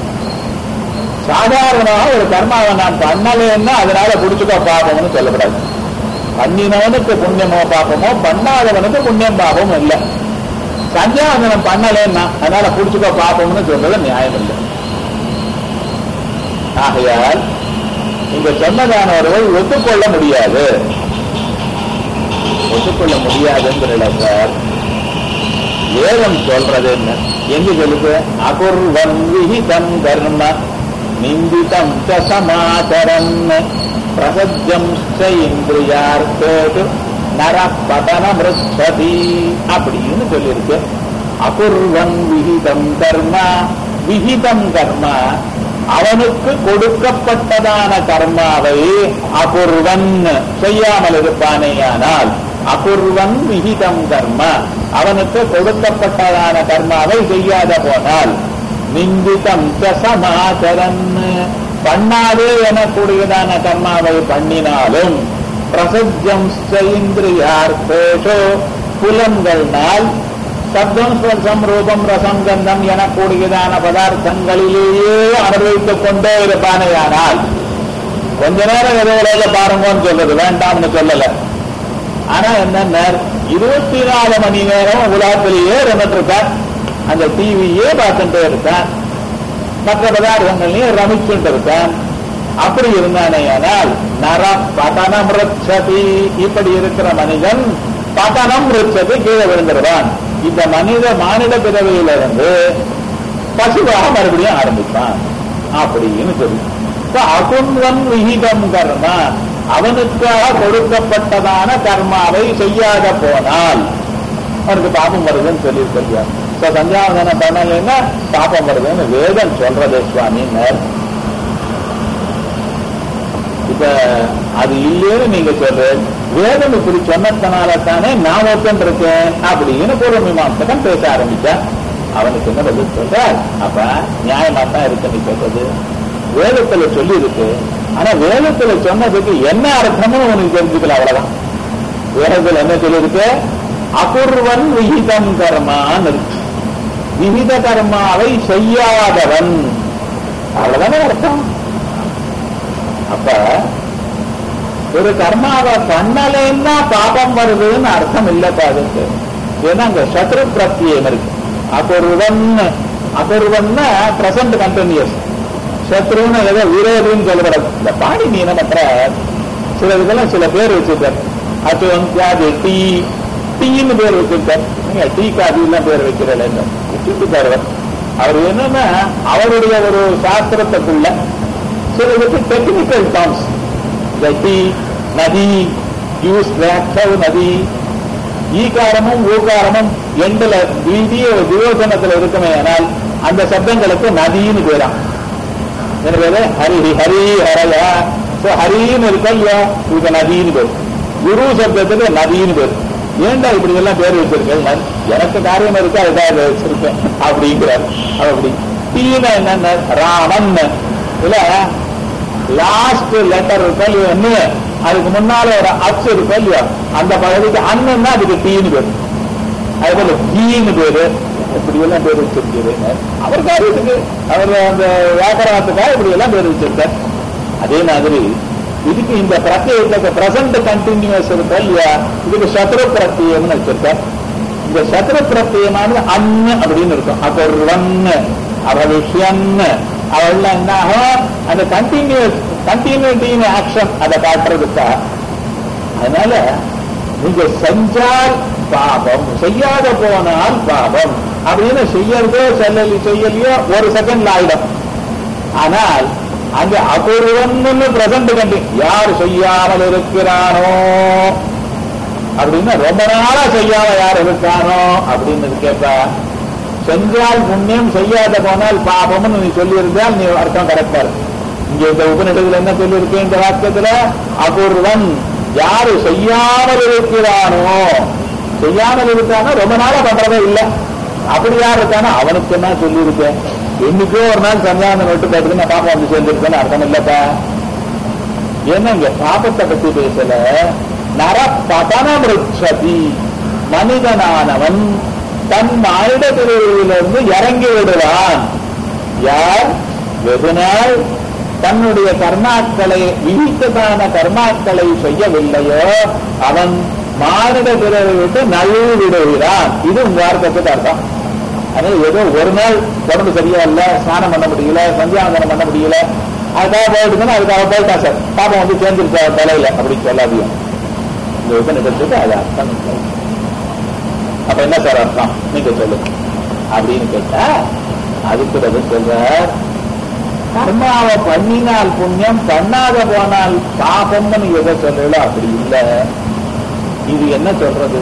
சாதாரணமாக ஒரு கர்மாவை நான் பண்ணலைன்னா அதனால புடிச்சுக்கோ பாபம்னு சொல்லக்கூடாது பண்ணினவனுக்கு புண்ணியமோ பாப்பமோ பண்ணாதவனுக்கு புண்ணியம் பாபமும் இல்லை சந்தியாவந்தனம் பண்ணலைன்னா அதனால புடிச்சுக்கோ பாப்போம்னு சொல்றது நியாயம் இல்லை ஆகையால் இந்த சொன்னதானவர்கள் ஒத்துக்கொள்ள முடியாது ஒத்துக்கொள்ள முடியாதுங்கிற சார் வேதம் சொல்றது என்ன எங்க சொல்லுது அகுர்வன் விஹிதம் கர்ம நிந்திதம் ச சமாச்சரன் பிரசஜம் ச இந்திரியார்த்தோடு நர பதன மிருச்சதி அப்படின்னு சொல்லியிருக்கு அகுர்வன் விஹிதம் கர்ம விஹிதம் கர்ம அவனுக்கு கொடுக்கப்பட்டதான கர்மாவை அபூர்வன் செய்யாமல் இருப்பானேயானால் அபூர்வன் விகிதம் கர்ம அவனுக்கு கொடுக்கப்பட்டதான கர்மாவை செய்யாத போனால் நிந்திதம் ச சமாச்சரன் பண்ணாதே எனக்கூடியதான கர்மாவை பண்ணினாலும் பிரசஜம் இந்திரியார்த்தேஷோ புலன்கள்னால் சப்தம் ஸ்பர்சம் ரூபம் ரசம் கந்தம் எனக்கூடியதான பதார்த்தங்களிலேயே அனுபவித்துக் கொண்டே இருப்பானேயானால் கொஞ்ச நேரம் ஏதோ வேலை பாருங்கன்னு சொல்றது வேண்டாம்னு சொல்லல ஆனா என்ன இருபத்தி நாலு மணி நேரம் உலகத்திலேயே இருந்துட்டு இருக்கான் அந்த டிவியே பார்த்துட்டே இருக்கான் மற்ற பதார்த்தங்களையும் ரமிச்சுட்டு இருக்கான் அப்படி இருந்தானேயானால் நர பதனம் ரிச்சதி இப்படி இருக்கிற மனிதன் பதனம் ரிச்சதி கீழே விழுந்துருவான் இந்த மனித மானிட பிறவியிலிருந்து பசுவாக மறுபடியும் ஆரம்பிப்பான் அப்படின்னு சொல்லி அகுன்வன் விகிதம் கர்ம அவனுக்காக கொடுக்கப்பட்டதான கர்மாவை செய்யாத போனால் அவனுக்கு பாப்பம் வருதுன்னு சொல்லியிருக்கிறார் சோ சந்தியாவதனம் பண்ணலைன்னா பாப்பம் வருதுன்னு வேதம் சொல்றது சுவாமின்னர் இப்ப அது இல்லைன்னு நீங்க சொல்றேன் வேதம் இப்படி சொன்னதுனால தானே நான் ஒப்பன் இருக்கேன் அப்படின்னு பூர்வ மீமாசகன் பேச ஆரம்பிச்சேன் அவனுக்கு என்ன பதில் சொல்றார் அப்ப நியாயமா தான் இருக்கு நீ சொல்றது வேதத்துல சொல்லி இருக்கு ஆனா வேதத்துல சொன்னதுக்கு என்ன அர்த்தம்னு உனக்கு தெரிஞ்சுக்கல அவ்வளவுதான் வேதத்துல என்ன சொல்லியிருக்கு அபூர்வன் விகிதம் கர்மான்னு இருக்கு விகித கர்மாவை செய்யாதவன் அவ்வளவுதானே அர்த்தம் அப்ப ஒரு கர்மாவை பண்ணலைன்னா பாபம் வருதுன்னு அர்த்தம் இல்லப்பா அதுக்கு ஏன்னா அங்க சத்ரு பிரத்தியம் இருக்கு அபூர்வன் அபூர்வன்னா பிரசன்ட் கண்டினியூஸ் சத்ருன்னு ஏதோ விரோதின்னு சொல்லப்படாது இந்த பாடி மீனமற்ற சில இதெல்லாம் சில பேர் வச்சிருக்காரு அது வந்து டீ டீன்னு பேர் வச்சிருக்கார் நீங்க டீ காதிலாம் பேர் வைக்கிறேன் வச்சிருக்காரு அவர் என்னன்னா அவருடைய ஒரு சாஸ்திரத்துக்குள்ள சில இதுக்கு டெக்னிக்கல் டேர்ம்ஸ் கட்டி நதி யூஸ் நதி ஈகாரமும் ஊகாரமும் எண்டுல வீதிய விவோசனத்துல இருக்குமே ஆனால் அந்த சப்தங்களுக்கு நதின்னு பேராம் என்ன பேரு ஹரி ஹரி ஹரயா சோ ஹரின்னு இருக்கா இல்லையா இதுக்கு நதின்னு பேர் குரு சப்தத்துக்கு நதின்னு பேர் ஏன்டா இப்படி எல்லாம் பேர் வச்சிருக்கேன் எனக்கு காரியம் இருக்கா ஏதாவது வச்சிருக்கேன் அப்படிங்கிறார் அப்படி தீன என்ன ராமன் இல்ல லாஸ்ட் லெட்டர் இருக்கா இல்லையா என்ன அதுக்கு முன்னால ஒரு அச்சு இருக்கா இல்லையா அந்த பகுதிக்கு அண்ணன் அதுக்கு டீன்னு பேரு அது போல டீன்னு பேரு இப்படி எல்லாம் பேர் வச்சிருக்கிறது அவர் காரியத்துக்கு அவர் அந்த வியாபாரத்துக்காக இப்படி எல்லாம் பேர் வச்சிருக்கார் அதே மாதிரி இதுக்கு இந்த பிரத்யேகத்துக்கு பிரசன்ட் கண்டினியூஸ் இருக்கா இல்லையா இதுக்கு சத்ரு பிரத்யம்னு வச்சிருக்கார் இந்த சத்ரு பிரத்யமானது அன்னு அப்படின்னு இருக்கும் அபர்வன் அவவிஷ்யன் அவெல்லாம் என்ன ஆகும் அந்த கண்டினியூஸ் கண்டினியூட்டின் ஆக்ஷன் அதை காட்டுறதுக்கா அதனால நீங்க செஞ்சால் பாபம் செய்யாத போனால் பாபம் அப்படின்னு செய்யறதோ செல்லலி செய்யலையோ ஒரு செகண்ட்ல ஆயிடும் ஆனால் அங்க அபூர்வம்னு பிரசன்ட் கண்டி யார் செய்யாமல் இருக்கிறானோ அப்படின்னு ரொம்ப நாளா செய்யாம யார் இருக்கானோ அப்படின்னு கேட்பா செஞ்சால் புண்ணியம் செய்யாத போனால் பாபம்னு நீ சொல்லியிருந்தால் நீ அர்த்தம் கரெக்டா இருக்கு இங்க இந்த உபநிடத்தில் என்ன சொல்லியிருக்கு இந்த வாக்கியத்துல அபூர்வன் யாரு செய்யாமல் இருக்கிறானோ செய்யாமல் இருக்கானோ ரொம்ப நாளா பண்றதே இல்லை அப்படி யார் இருக்கானோ அவனுக்கு என்ன சொல்லியிருக்கேன் என்னைக்கோ ஒரு நாள் சந்தியானம் விட்டு பார்த்துட்டு நான் பாப்பா வந்து சேர்ந்திருக்கேன்னு அர்த்தம் இல்லப்பா ஏன்னா இங்க பாப்பத்தை பத்தி பேசல நர பதனமிருச்சதி மனிதனானவன் தன் மானிட பிரிவிலிருந்து இறங்கி விடுவான் யார் வெகு நாள் தன்னுடைய கர்மாக்களை விதித்ததான கர்மாக்களை செய்யவில்லையோ அவன் மானிட பிறவை விட்டு நழுவி விடுகிறான் இது உங்க வார்த்தைக்கு அர்த்தம் அதனால ஏதோ ஒரு நாள் உடம்பு சரியா இல்ல ஸ்நானம் பண்ண முடியல சந்தியாவந்தனம் பண்ண முடியல அதுக்காக போயிட்டுன்னா அதுக்காக போயிட்டா சார் பாப்பம் வந்து சேர்ந்துருச்சா தலையில அப்படின்னு சொல்லாதியும் இந்த உபநிடத்துக்கு அது அர்த்தம் இல்லை. அப்ப என்ன சார் அர்த்தம் நீங்க சொல்லுங்க அப்படின்னு கேட்டா அதுக்கு பதில் சொல்றார் கர்மாவை பண்ணினால் புண்ணியம் பண்ணாத போனால் பாபம்னு எதை சொல்லல அப்படி இல்லை இது என்ன சொல்றது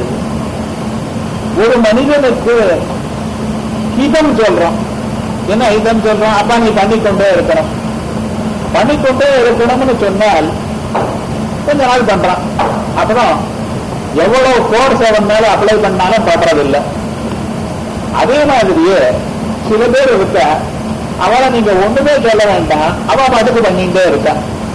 ஒரு மனிதனுக்கு ஹிதம் சொல்றோம் என்ன ஹிதம் சொல்றோம் அப்பா நீ பண்ணிக்கொண்டே இருக்கணும் பண்ணிக்கொண்டே இருக்கணும்னு சொன்னால் கொஞ்ச நாள் பண்றான் அப்புறம் எவ்வளவு கோர்ஸ் அவன் மேல அப்ளை பண்ணாலும் பண்றதில்லை அதே மாதிரியே சில பேர் இருக்க அவளை நீங்க ஒண்ணுமே சொல்ல வேண்டாம் அவ பாட்டுக்கு பண்ணிட்டே இருக்கா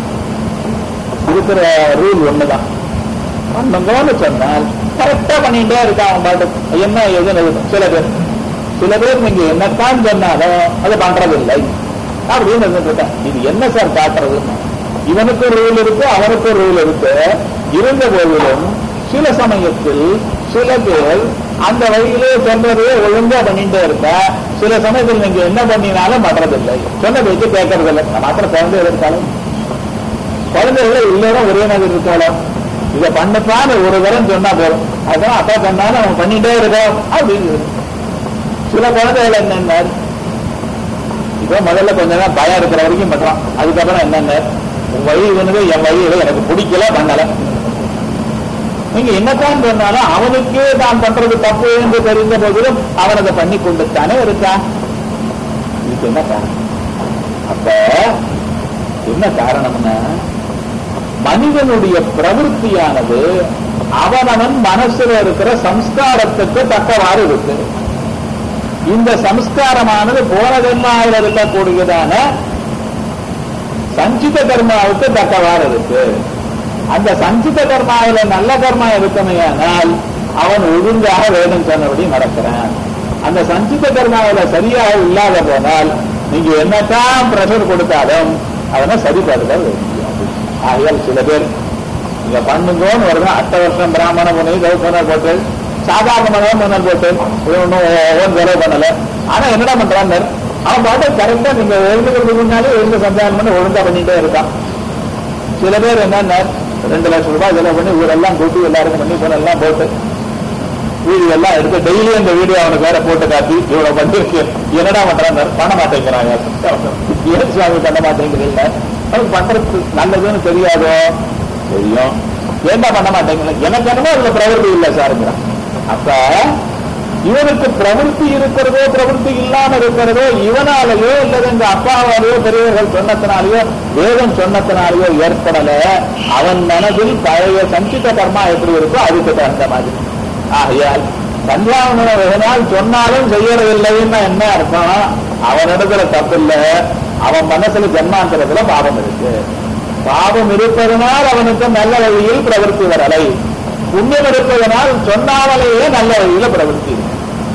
இருக்கிற ரூல் ஒண்ணுதான் பண்ணுங்கன்னு சொன்னால் கரெக்டா பண்ணிட்டே இருக்கா அவன் பாட்டு என்ன எதுன்னு சில பேர் சில பேர் நீங்க என்னத்தான் சொன்னாலும் அது பண்றதில்லை அப்படின்னு இருந்துட்டு இருக்கா. இது என்ன சார் காட்டுறதுன்னு இவனுக்கு ரூல் இருக்கு அவனுக்கு ரூல் இருக்கு இருந்த போதிலும் சில சமயத்தில் சில பேர் அந்த வழியிலே சொல்றதையே ஒழுங்கா பண்ணிட்டே இருக்கா சில சமயத்தில் நீங்க என்ன பண்ணினாலும் பண்றதில்லை சொன்ன பேச்சு கேட்கறதில்லை மாத்திரம் குழந்தைகள் இருக்காலும் குழந்தைகளை இல்லைன்னா ஒரே மாதிரி இருக்காளோ இதை பண்ணப்பான்னு ஒரு தரம் சொன்னா போதும் அதான் அப்பா பண்ணாலும் அவன் பண்ணிட்டே இருக்கோம் அப்படின்னு சில குழந்தைகள் என்னென்ன இப்போ முதல்ல கொஞ்ச நேரம் பயம் இருக்கிற வரைக்கும் பண்றான் அதுக்கப்புறம் என்னென்ன உன் வழி இவனுக்கு என் வழி இவன் எனக்கு பிடிக்கல பண்ணல நீங்க என்னத்தான் சொன்னாலும் அவனுக்கே தான் பண்றது தப்பு என்று தெரிந்த போதிலும் அவன் அதை பண்ணி கொண்டுத்தானே இருக்கான் இதுக்கு என்ன காரணம் அப்ப என்ன காரணம்னா மனிதனுடைய பிரவൃத்தியானது அவனவன் மனசுல இருக்கிற சம்ஸ்காரத்துக்கு தக்கவாறு இருக்கு இந்த சம்ஸ்காரமானது போன ஜென்மாவில் இருக்கக்கூடியதான சஞ்சித கர்மாவுக்கு தக்கவாறு இருக்கு அந்த சஞ்சித கர்மாவில நல்ல கர்மா இருக்குமையானால் அவன் ஒழுங்காக வேணும் சொன்னபடி நடக்கிறான் அந்த சஞ்சித கர்மாவில சரியாக இல்லாத போனால் நீங்க என்னத்தான் பிரஷர் கொடுத்தாலும் அவனை சரிபார்க்க ஆகையால் சில பேர் நீங்க பண்ணுங்கன்னு வருது அட்ட வருஷம் பிராமண முனை கௌசனர் போட்டு சாதாரணமாக முன்னல் போட்டு ஒன்றும் ஓன் செலவு பண்ணல ஆனா என்னடா பண்றான்னு அவன் பாட்டு கரெக்டா நீங்க எழுதுறதுக்கு முன்னாலே எழுந்து சந்தானம் பண்ணி ஒழுங்கா பண்ணிட்டே இருக்கான் சில பேர் என்னன்னா ரெண்டு லட்சம் ரூபாய் செலவு பண்ணி ஊரெல்லாம் கூட்டி எல்லாருக்கும் பண்ணி எல்லாம் போட்டு வீடியோ எல்லாம் எடுத்து டெய்லி அந்த வீடியோ அவனுக்கு வேற போட்டு காட்டி இவ்வளவு பண்ணிருக்கு என்னடா பண்றாங்க பண்ண மாட்டேங்கிறாங்க ஏன் சுவாமி பண்ண மாட்டேங்கிறீங்க அவனுக்கு பண்றது நல்லதுன்னு தெரியாதோ தெரியும் ஏன்டா பண்ண மாட்டேங்கிறீங்க எனக்கு என்னமோ அதுல பிரவருத்தி இல்லை சாருங்கிறான் அப்ப இவனுக்கு பிரவருத்தி இருக்கிறதோ பிரவருத்தி இல்லாம இருக்கிறதோ இவனாலேயோ இல்லது எங்க அப்பாவாலேயோ பெரியவர்கள் சொன்னத்தினாலேயோ வேதம் சொன்னத்தினாலேயோ ஏற்படல அவன் மனதில் பழைய சஞ்சித கர்மா எப்படி இருக்கோ அதுக்கு தகுந்த மாதிரி ஆகையால் சந்தியாவனம் வெகு நாள் சொன்னாலும் செய்யறதில்லைன்னா என்ன அர்த்தம் அவனிடத்துல தப்பு இல்ல அவன் மனசுல ஜன்மாந்தரத்துல பாவம் இருக்கு பாவம் இருப்பதனால் அவனுக்கு நல்ல வழியில் பிரவருத்தி வரலை புண்ணியம் இருப்பதனால் சொன்னாமலேயே நல்ல வழியில பிரவருத்தி இருக்கு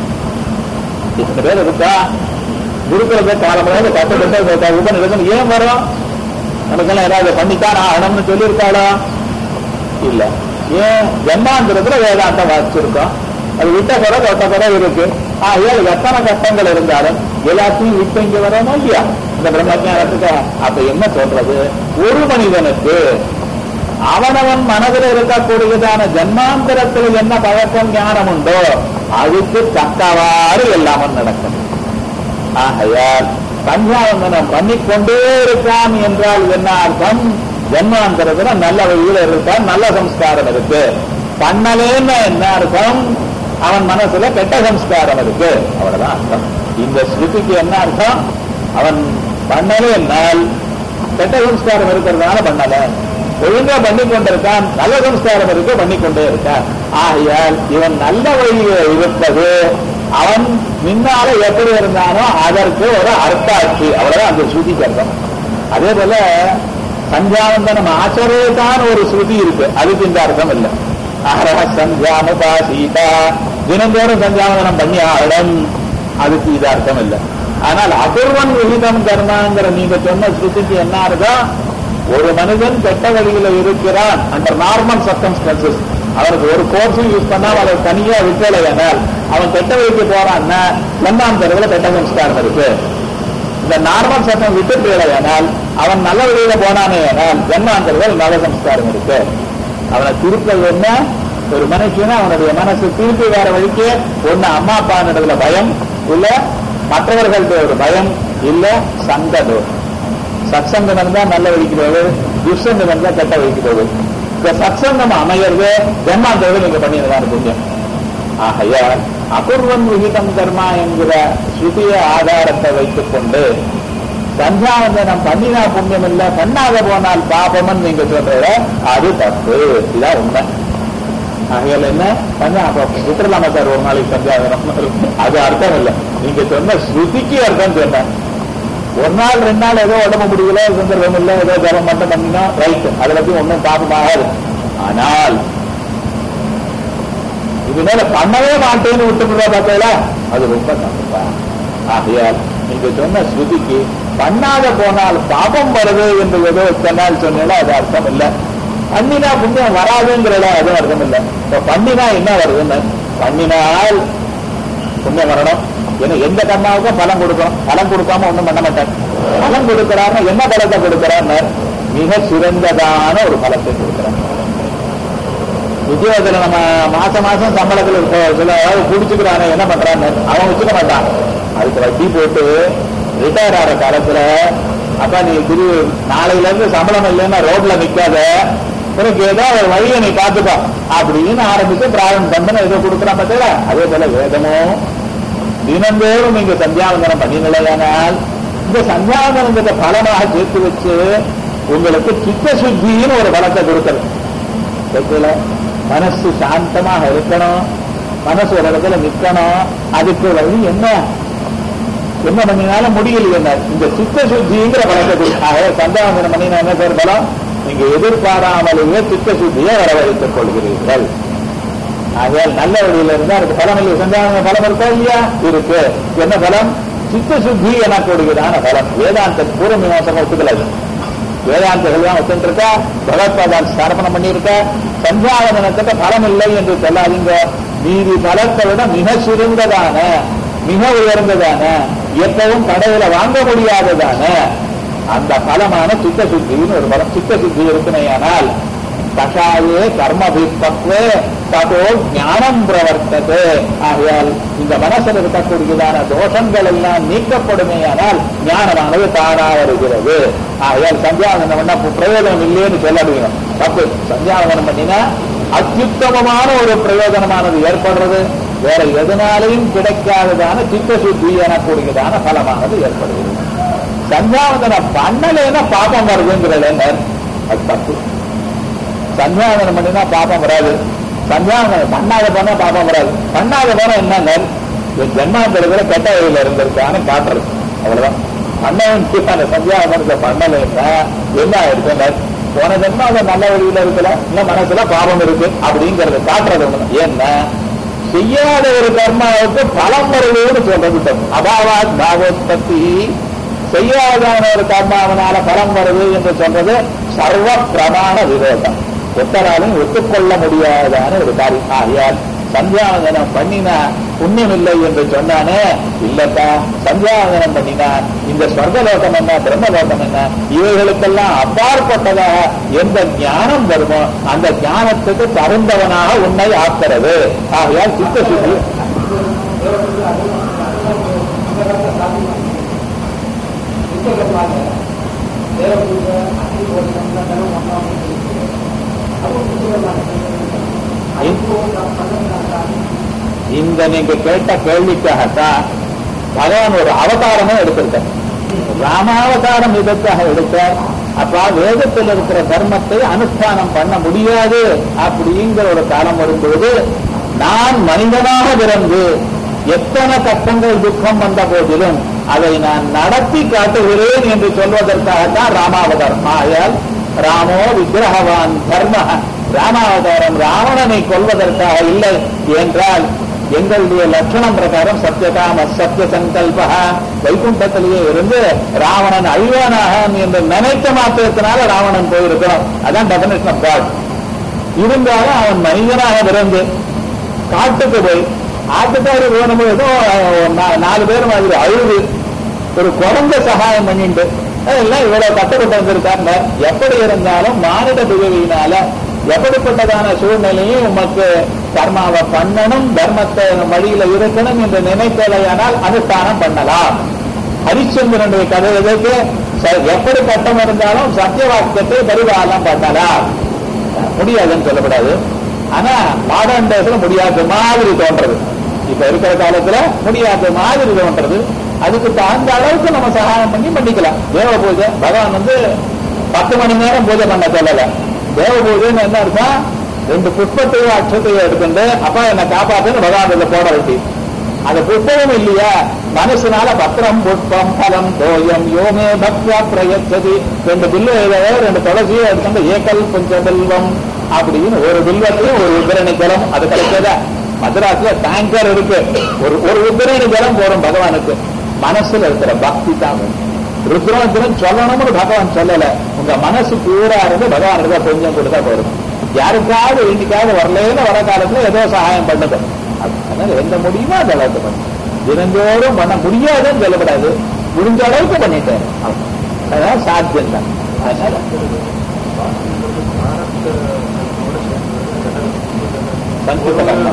இத்தனை பேர் இருக்கா குருக்குலத்தை காலமாக கஷ்டப்பட்டு உபநிடத்தில் ஏன் வரும் நமக்கெல்லாம் ஏதாவது பண்ணித்தான் ஆகணும்னு சொல்லியிருக்காளா இல்ல ஏன் ஜன்மாந்திரத்துல வேதாந்தம் வாசிச்சிருக்கோம் அது விட்ட குறை தொட்ட குறை இருக்கு ஆகையால் எத்தனை கஷ்டங்கள் இருந்தாலும் எல்லாத்தையும் விட்டு இங்க வரணும் இல்லையா இந்த பிரம்மஜானத்துக்கு அப்ப என்ன சொல்றது ஒரு மனிதனுக்கு அவனவன் மனதில் இருக்கக்கூடியதான ஜன்மாந்தரத்தில் என்ன பழக்கம் ஞானம் உண்டோ அதுக்கு தக்கவாறு எல்லாமும் நடக்கும் ஆகையால் சந்தியாவந்தனம் பண்ணிக்கொண்டே இருக்கான் என்றால் என்ன அர்த்தம் ஜன்மாந்தரத்துல நல்ல வழியில இருக்கான் நல்ல சம்ஸ்காரம் இருக்கு பண்ணலேன்னு என்ன அர்த்தம் அவன் மனசுல கெட்ட சம்ஸ்காரம் இருக்கு அவ்வளவுதான் அர்த்தம் இந்த ஸ்ருதிக்கு என்ன அர்த்தம் அவன் பண்ணலேன்னால் கெட்ட சம்ஸ்காரம் இருக்கிறதுனால பண்ணல ஒழுங்கா பண்ணி கொண்டிருக்கான் நல்ல சம்ஸ்காரம் இருக்கு பண்ணிக்கொண்டே இருக்கான் ஆகையால் இவன் நல்ல வழியில இருப்பது அவன் முன்னால எப்படி இருந்தானோ அதற்கு ஒரு அர்த்தாட்சி அவ்வளவுதான் அந்த ஸ்ருதிக்கு அர்த்தம் அதே போல சந்தியாவந்தனம் ஆச்சரியத்தான் ஒரு ஸ்ருதி இருக்கு அதுக்கு இந்த அர்த்தம் இல்லை ஆரா சந்தியாமுதா சீதா தினந்தோறும் சந்தியாவந்தனம் பண்ணி ஆகணும் அதுக்கு இது அர்த்தம் இல்லை ஆனால் அபூர்வம் விகிதம் கர்மாங்கிற நீங்க சொன்ன ஸ்ருதிக்கு என்ன அர்த்தம் ஒரு மனிதன் கெட்ட வழியில இருக்கிறான் அந்த நார்மல் சர்க்கம்ஸ்டன்சஸ் அவனுக்கு ஒரு கோர்ஸும் யூஸ் பண்ணாம அதை தனியா விட்டலை என்றால் அவன் கெட்ட வழிக்கு போறான்னா ஒன்னாம் தெருவில் கெட்ட சம்ஸ்காரம் இருக்கு இந்த நார்மல் சட்டம் விட்டு ஆனால் அவன் நல்ல வழியில போனானே ஆனால் ஜன்மாந்தர்கள் நல்ல சம்ஸ்காரம் இருக்கு அவனை திருப்பது என்ன ஒரு மனுஷனா அவனுடைய மனசு திருப்பி வேற வழிக்கு ஒண்ணு அம்மா அப்பா நடத்துல பயம் இல்ல மற்றவர்கள்ட்ட ஒரு பயம் இல்ல சங்கதோ சத்சங்கம் இருந்தா நல்ல வழிக்கு போகுது துஷ்சங்கம் இருந்தா கெட்ட வழிக்கு போகுது இந்த சத்சங்கம் அமையிறது ஜன்மாந்தர்கள் நீங்க பண்ணியிருக்காரு புண்ணியம் ஆகையால் அபூர்வம் விகிதம் கர்மா என்கிற ஸ்ருதிய ஆதாரத்தை வைத்துக் கொண்டு சந்தியாவந்தனம் பண்ணினா புண்ணியம் இல்ல பண்ணாத போனால் பாபம்னு நீங்க சொல்ற அது தப்பு இதான் உண்மை ஆகையால் என்ன பண்ண அப்ப விட்டுலாமா சார் ஒரு நாளைக்கு சந்தியாவந்தனம் அது அர்த்தம் இல்லை நீங்க சொன்ன ஸ்ருதிக்கு அர்த்தம் சொன்னேன் ஒரு நாள் ரெண்டு நாள் ஏதோ உடம்பு முடியல சந்தர்ப்பம் இல்லை ஏதோ ஜபம் மட்டும் பண்ணினா ரைட் அதை பத்தி ஒன்றும் பாபமாகாது ஆனால் இது மேல பண்ணவே மாட்டேன்னு விட்டுப்படுறா பார்த்தீங்களா அது ரொம்ப தப்புப்பா ஆகையால் நீங்க சொன்ன ஸ்ருதிக்கு பண்ணாத போனால் பாபம் வருது என்று ஏதோ சொன்னால் சொன்னால அது அர்த்தம் இல்லை பண்ணினா புண்ணியம் வராதுங்கிறத அது அர்த்தம் இல்லை இப்ப பண்ணினா என்ன வருதுன்னு பண்ணினால் புண்ணியம் வரணும் ஏன்னா எந்த கர்மாவுக்கும் பலம் கொடுக்கணும் பலம் கொடுக்காம ஒண்ணும் பண்ண மாட்டார் பலம் கொடுக்கிறாருன்னா என்ன பலத்தை கொடுக்கிறான்னு மிக சிறந்ததான ஒரு பலத்தை கொடுக்கிறார் உத்தியோகத்துல நம்ம மாசம் மாசம் சம்பளத்துல இருக்க சில குடிச்சுக்கிறானே என்ன பண்றான்னு அவன் வச்சுக்க மாட்டான் அதுக்கு வட்டி போட்டு ரிட்டையர் ஆகிற காலத்துல அப்ப நீ திரு நாளையில இருந்து சம்பளம் இல்லைன்னா ரோட்ல நிக்காத உனக்கு ஏதோ ஒரு வழியை நீ பார்த்துப்பா அப்படின்னு ஆரம்பிச்சு பிராயம் தண்டனை ஏதோ கொடுக்குறான் பார்த்தீங்களா அதே போல வேதமும் தினந்தோறும் நீங்க சந்தியாவந்தனம் பண்ணினலையானால் இந்த சந்தியாவந்தனத்தை பலமாக சேர்த்து வச்சு உங்களுக்கு சித்த சுத்தின்னு ஒரு பலத்தை கொடுக்கறது கேட்கல மனசு சாந்தமாக இருக்கணும் மனசு ஒரு இடத்துல நிற்கணும் அதுக்கு வழி என்ன என்ன பண்ணினாலும் முடியல என்ன இந்த சித்த சுத்திங்கிற பலத்தை கொடுத்தாங்க சந்தியாவந்தனம் பண்ணினா என்ன சார் பலம் நீங்க எதிர்பாராமலேயே சித்த சுத்தியை வரவழைத்துக் கொள்கிறீர்கள் ஆகையால் நல்ல வழியில இருந்தா அதுக்கு பலம் இல்லை சந்தான பலம் இருக்கா இல்லையா இருக்கு என்ன பலம் சித்த சுத்தி எனக்கூடியதான பலம் வேதாந்த பூர்வ மீமாசம் ஒத்துக்கல வேதாந்தர்கள் தான் ஒத்துருக்கா பகவத்பாதால் ஸ்தாபனம் பண்ணியிருக்க சந்தியாவதனத்துக்கு பலம் இல்லை என்று சொல்லாதீங்க மீதி பலத்தை விட மிக சிறந்ததான மிக உயர்ந்ததான எப்பவும் கடையில வாங்க முடியாததான அந்த பலமான சித்த சுத்தின்னு ஒரு பலம் சித்த சுத்தி இருக்குமையானால் கஷாயே கர்மபிப்பத்வே ததோ ஞானம் பிரவர்த்தது ஆகையால் இந்த மனசில் இருக்கக்கூடியதான தோஷங்கள் எல்லாம் நீக்கப்படுமேயானால் ஞானமானது தானா வருகிறது ஆகையால் சந்தியாவந்தனம் பண்ணா பிரயோஜனம் இல்லைன்னு சொல்லாதீங்க தப்பு சந்தியாவந்தனம் பண்ணினா அத்யுத்தமமான ஒரு பிரயோஜனமானது ஏற்படுறது வேற எதனாலையும் கிடைக்காததான சித்த சுத்தி எனக்கூடியதான பலமானது ஏற்படுகிறது சந்தியாவந்தனம் பண்ணலைன்னா பாப்பம் வருதுங்கிறது அது தப்பு சந்தியாவந்தனம் பண்ணினா பாப்பம் வராது சந்தியாவந்தனம் பண்ணாத போனா பாப்பம் வராது பண்ணாத போனா என்னங்க ஜென்மாந்தரத்துல கெட்ட வழியில இருந்திருக்கான்னு காட்டுறது அவ்வளவுதான் பண்ணவன் அந்த சந்தியாவந்தனத்தை பண்ணலைன்னா என்ன ஆயிடுச்சுங்க போன ஜென்மாவில் நல்ல வழியில இருக்கல இன்னும் மனசுல பாவம் இருக்கு அப்படிங்கறத காட்டுறது ஒண்ணு ஏன்னா செய்யாத ஒரு கர்மாவுக்கு பலம் வருதுன்னு சொல்றது அபாவாத் பாவோத்பத்தி செய்யாதான ஒரு கர்மாவனால பலம் வருது என்று சொல்றது சர்வ பிரமாண விரோதம் ஒத்தராலும் ஒத்துக்கொள்ள முடியாதான ஒரு காரியம் ஆகையால் சந்தியாவந்தனம் பண்ணினா புண்ணியம் இல்லை என்று சொன்னானே இல்லப்பா சந்தியாவந்தனம் பண்ணினா இந்த ஸ்வர்கலோகம் என்ன பிரம்மலோகம் என்ன இவைகளுக்கெல்லாம் அப்பாற்பட்டதாக எந்த ஞானம் வருமோ அந்த ஞானத்துக்கு தகுந்தவனாக உன்னை ஆக்கிறது ஆகையால் சித்த சுத்தி இந்த நீங்க கேட்ட கேள்விக்காகத்தான் பகவான் ஒரு அவதாரமே எடுத்திருக்கார் ராமாவதாரம் இதற்காக எடுத்தார் அப்ப வேதத்தில் இருக்கிற தர்மத்தை அனுஷ்டானம் பண்ண முடியாது அப்படிங்கிற ஒரு காலம் வரும்பொழுது நான் மனிதனாக பிறந்து எத்தனை கஷ்டங்கள் துக்கம் வந்த போதிலும் அதை நான் நடத்தி காட்டுகிறேன் என்று சொல்வதற்காகத்தான் ராமாவதாரம் ஆயால் ராமோ விக்கிரகவான் தர்ம ராமாவதாரம் ராவணனை கொல்வதற்காக இல்லை என்றால் எங்களுடைய லட்சணம் பிரகாரம் சத்தியகாம சத்திய சங்கல்பா வைகுண்டத்திலேயே இருந்து ராவணன் அழிவானாக என்று நினைத்த மாத்திரத்தினால ராவணன் போயிருக்கிறோம் அதான் டெபனேஷன் ஆஃப் காட் இருந்தாலும் அவன் மனிதனாக பிறந்து காட்டுக்கு போய் ஆட்டுக்காரி போனபோது ஏதோ நா- நாலு பேர் மாதிரி அழுது ஒரு குழந்தை சகாயம் பண்ணிட்டு எல்லாம் இவ்வளவு கஷ்டப்பட்டு வந்திருக்காங்க எப்படி இருந்தாலும் மானிட பிறவியினால எப்படிப்பட்டதான சூழ்நிலையும் உமக்கு கர்மாவை பண்ணணும் தர்மத்தை வழியில இருக்கணும் என்று நினைக்கலையானால் அனுஷ்டானம் பண்ணலாம் ஹரிச்சந்திரனுடைய கதை எதற்கு ச- எப்படி கட்டம் இருந்தாலும் சத்தியவாக்கியத்தை பரிபாலம் பண்ணலாம் முடியாதுன்னு சொல்லக்கூடாது ஆனா மாடர்ன் டேஸ்ல முடியாத மாதிரி தோன்றது இப்ப இருக்கிற காலத்துல முடியாத மாதிரி தோன்றது அதுக்கு தகுந்த அளவுக்கு நம்ம சகாயம் பண்ணி பண்ணிக்கலாம் தேவ பூஜை பகவான் வந்து பத்து மணி நேரம் பூஜை பண்ண சொல்லல தேவ பூஜைன்னு என்ன அர்த்தம் ரெண்டு புஷ்பத்தையும் அக்ஷத்தையும் எடுத்துட்டு அப்பா என்னை காப்பாத்துன்னு பகவான் இதுல போட வேண்டி அந்த புஷ்பமும் இல்லையா மனசுனால பத்திரம் புஷ்பம் பலம் தோயம் யோமே பக்தியா பிரயச்சதி ரெண்டு பில்லு எழுதவோ ரெண்டு துளசியும் எடுத்துட்டு ஏக்கல் பஞ்ச பில்வம் அப்படின்னு ஒரு பில்வத்தையும் ஒரு உத்திரணி ஜலம் அது கிடைச்சதா மദ്രാஸ்ல டேங்கர் இருக்கு ஒரு ஒரு உத்திரணி ஜலம் போறோம் பகவானுக்கு மனசுல இருக்கிற பக்தி தான் வேணும். ருத்ராந்திரம் சொல்லணும்னு பகவான் சொல்லல உங்க மனசு பூரா இருந்து பகவானுக்கு தான் கொஞ்சம் கொடுத்தா போதும் யாருக்காவது இன்னைக்காவது வரலேன்னு வர காலத்துல ஏதோ சகாயம் பண்ணுது அதனால எந்த முடியுமோ அந்த அளவுக்கு பண்ணு தினந்தோறும் பண்ண முடியாதுன்னு சொல்லக்கூடாது முடிஞ்ச அளவுக்கு பண்ணிட்டேன் அவ்வளவு. அதான் சாத்தியம் தான் அதனால சஞ்சித கர்மா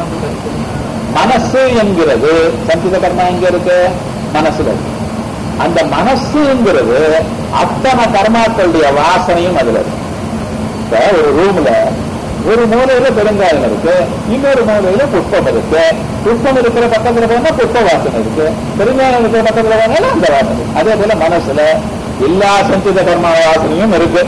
மனசு என்கிறது சஞ்சித கர்மா எங்க இருக்கு மனசுல இருக்கு. அந்த மனசுங்கிறது அத்தனை கர்மாக்களுடைய வாசனையும் அதுல இருக்கு இப்ப ஒரு ரூம்ல ஒரு மூலையில பெருங்காயம் இருக்கு இன்னொரு மூலையில புஷ்பம் இருக்கு புஷ்பம் இருக்கிற பக்கத்துல போனா புஷ்ப வாசனை இருக்கு பெருங்காயம் இருக்கிற பக்கத்துல போனாலும் அந்த வாசனை இருக்கு. அதே போல மனசுல எல்லா சஞ்சித கர்மா வாசனையும் இருக்கு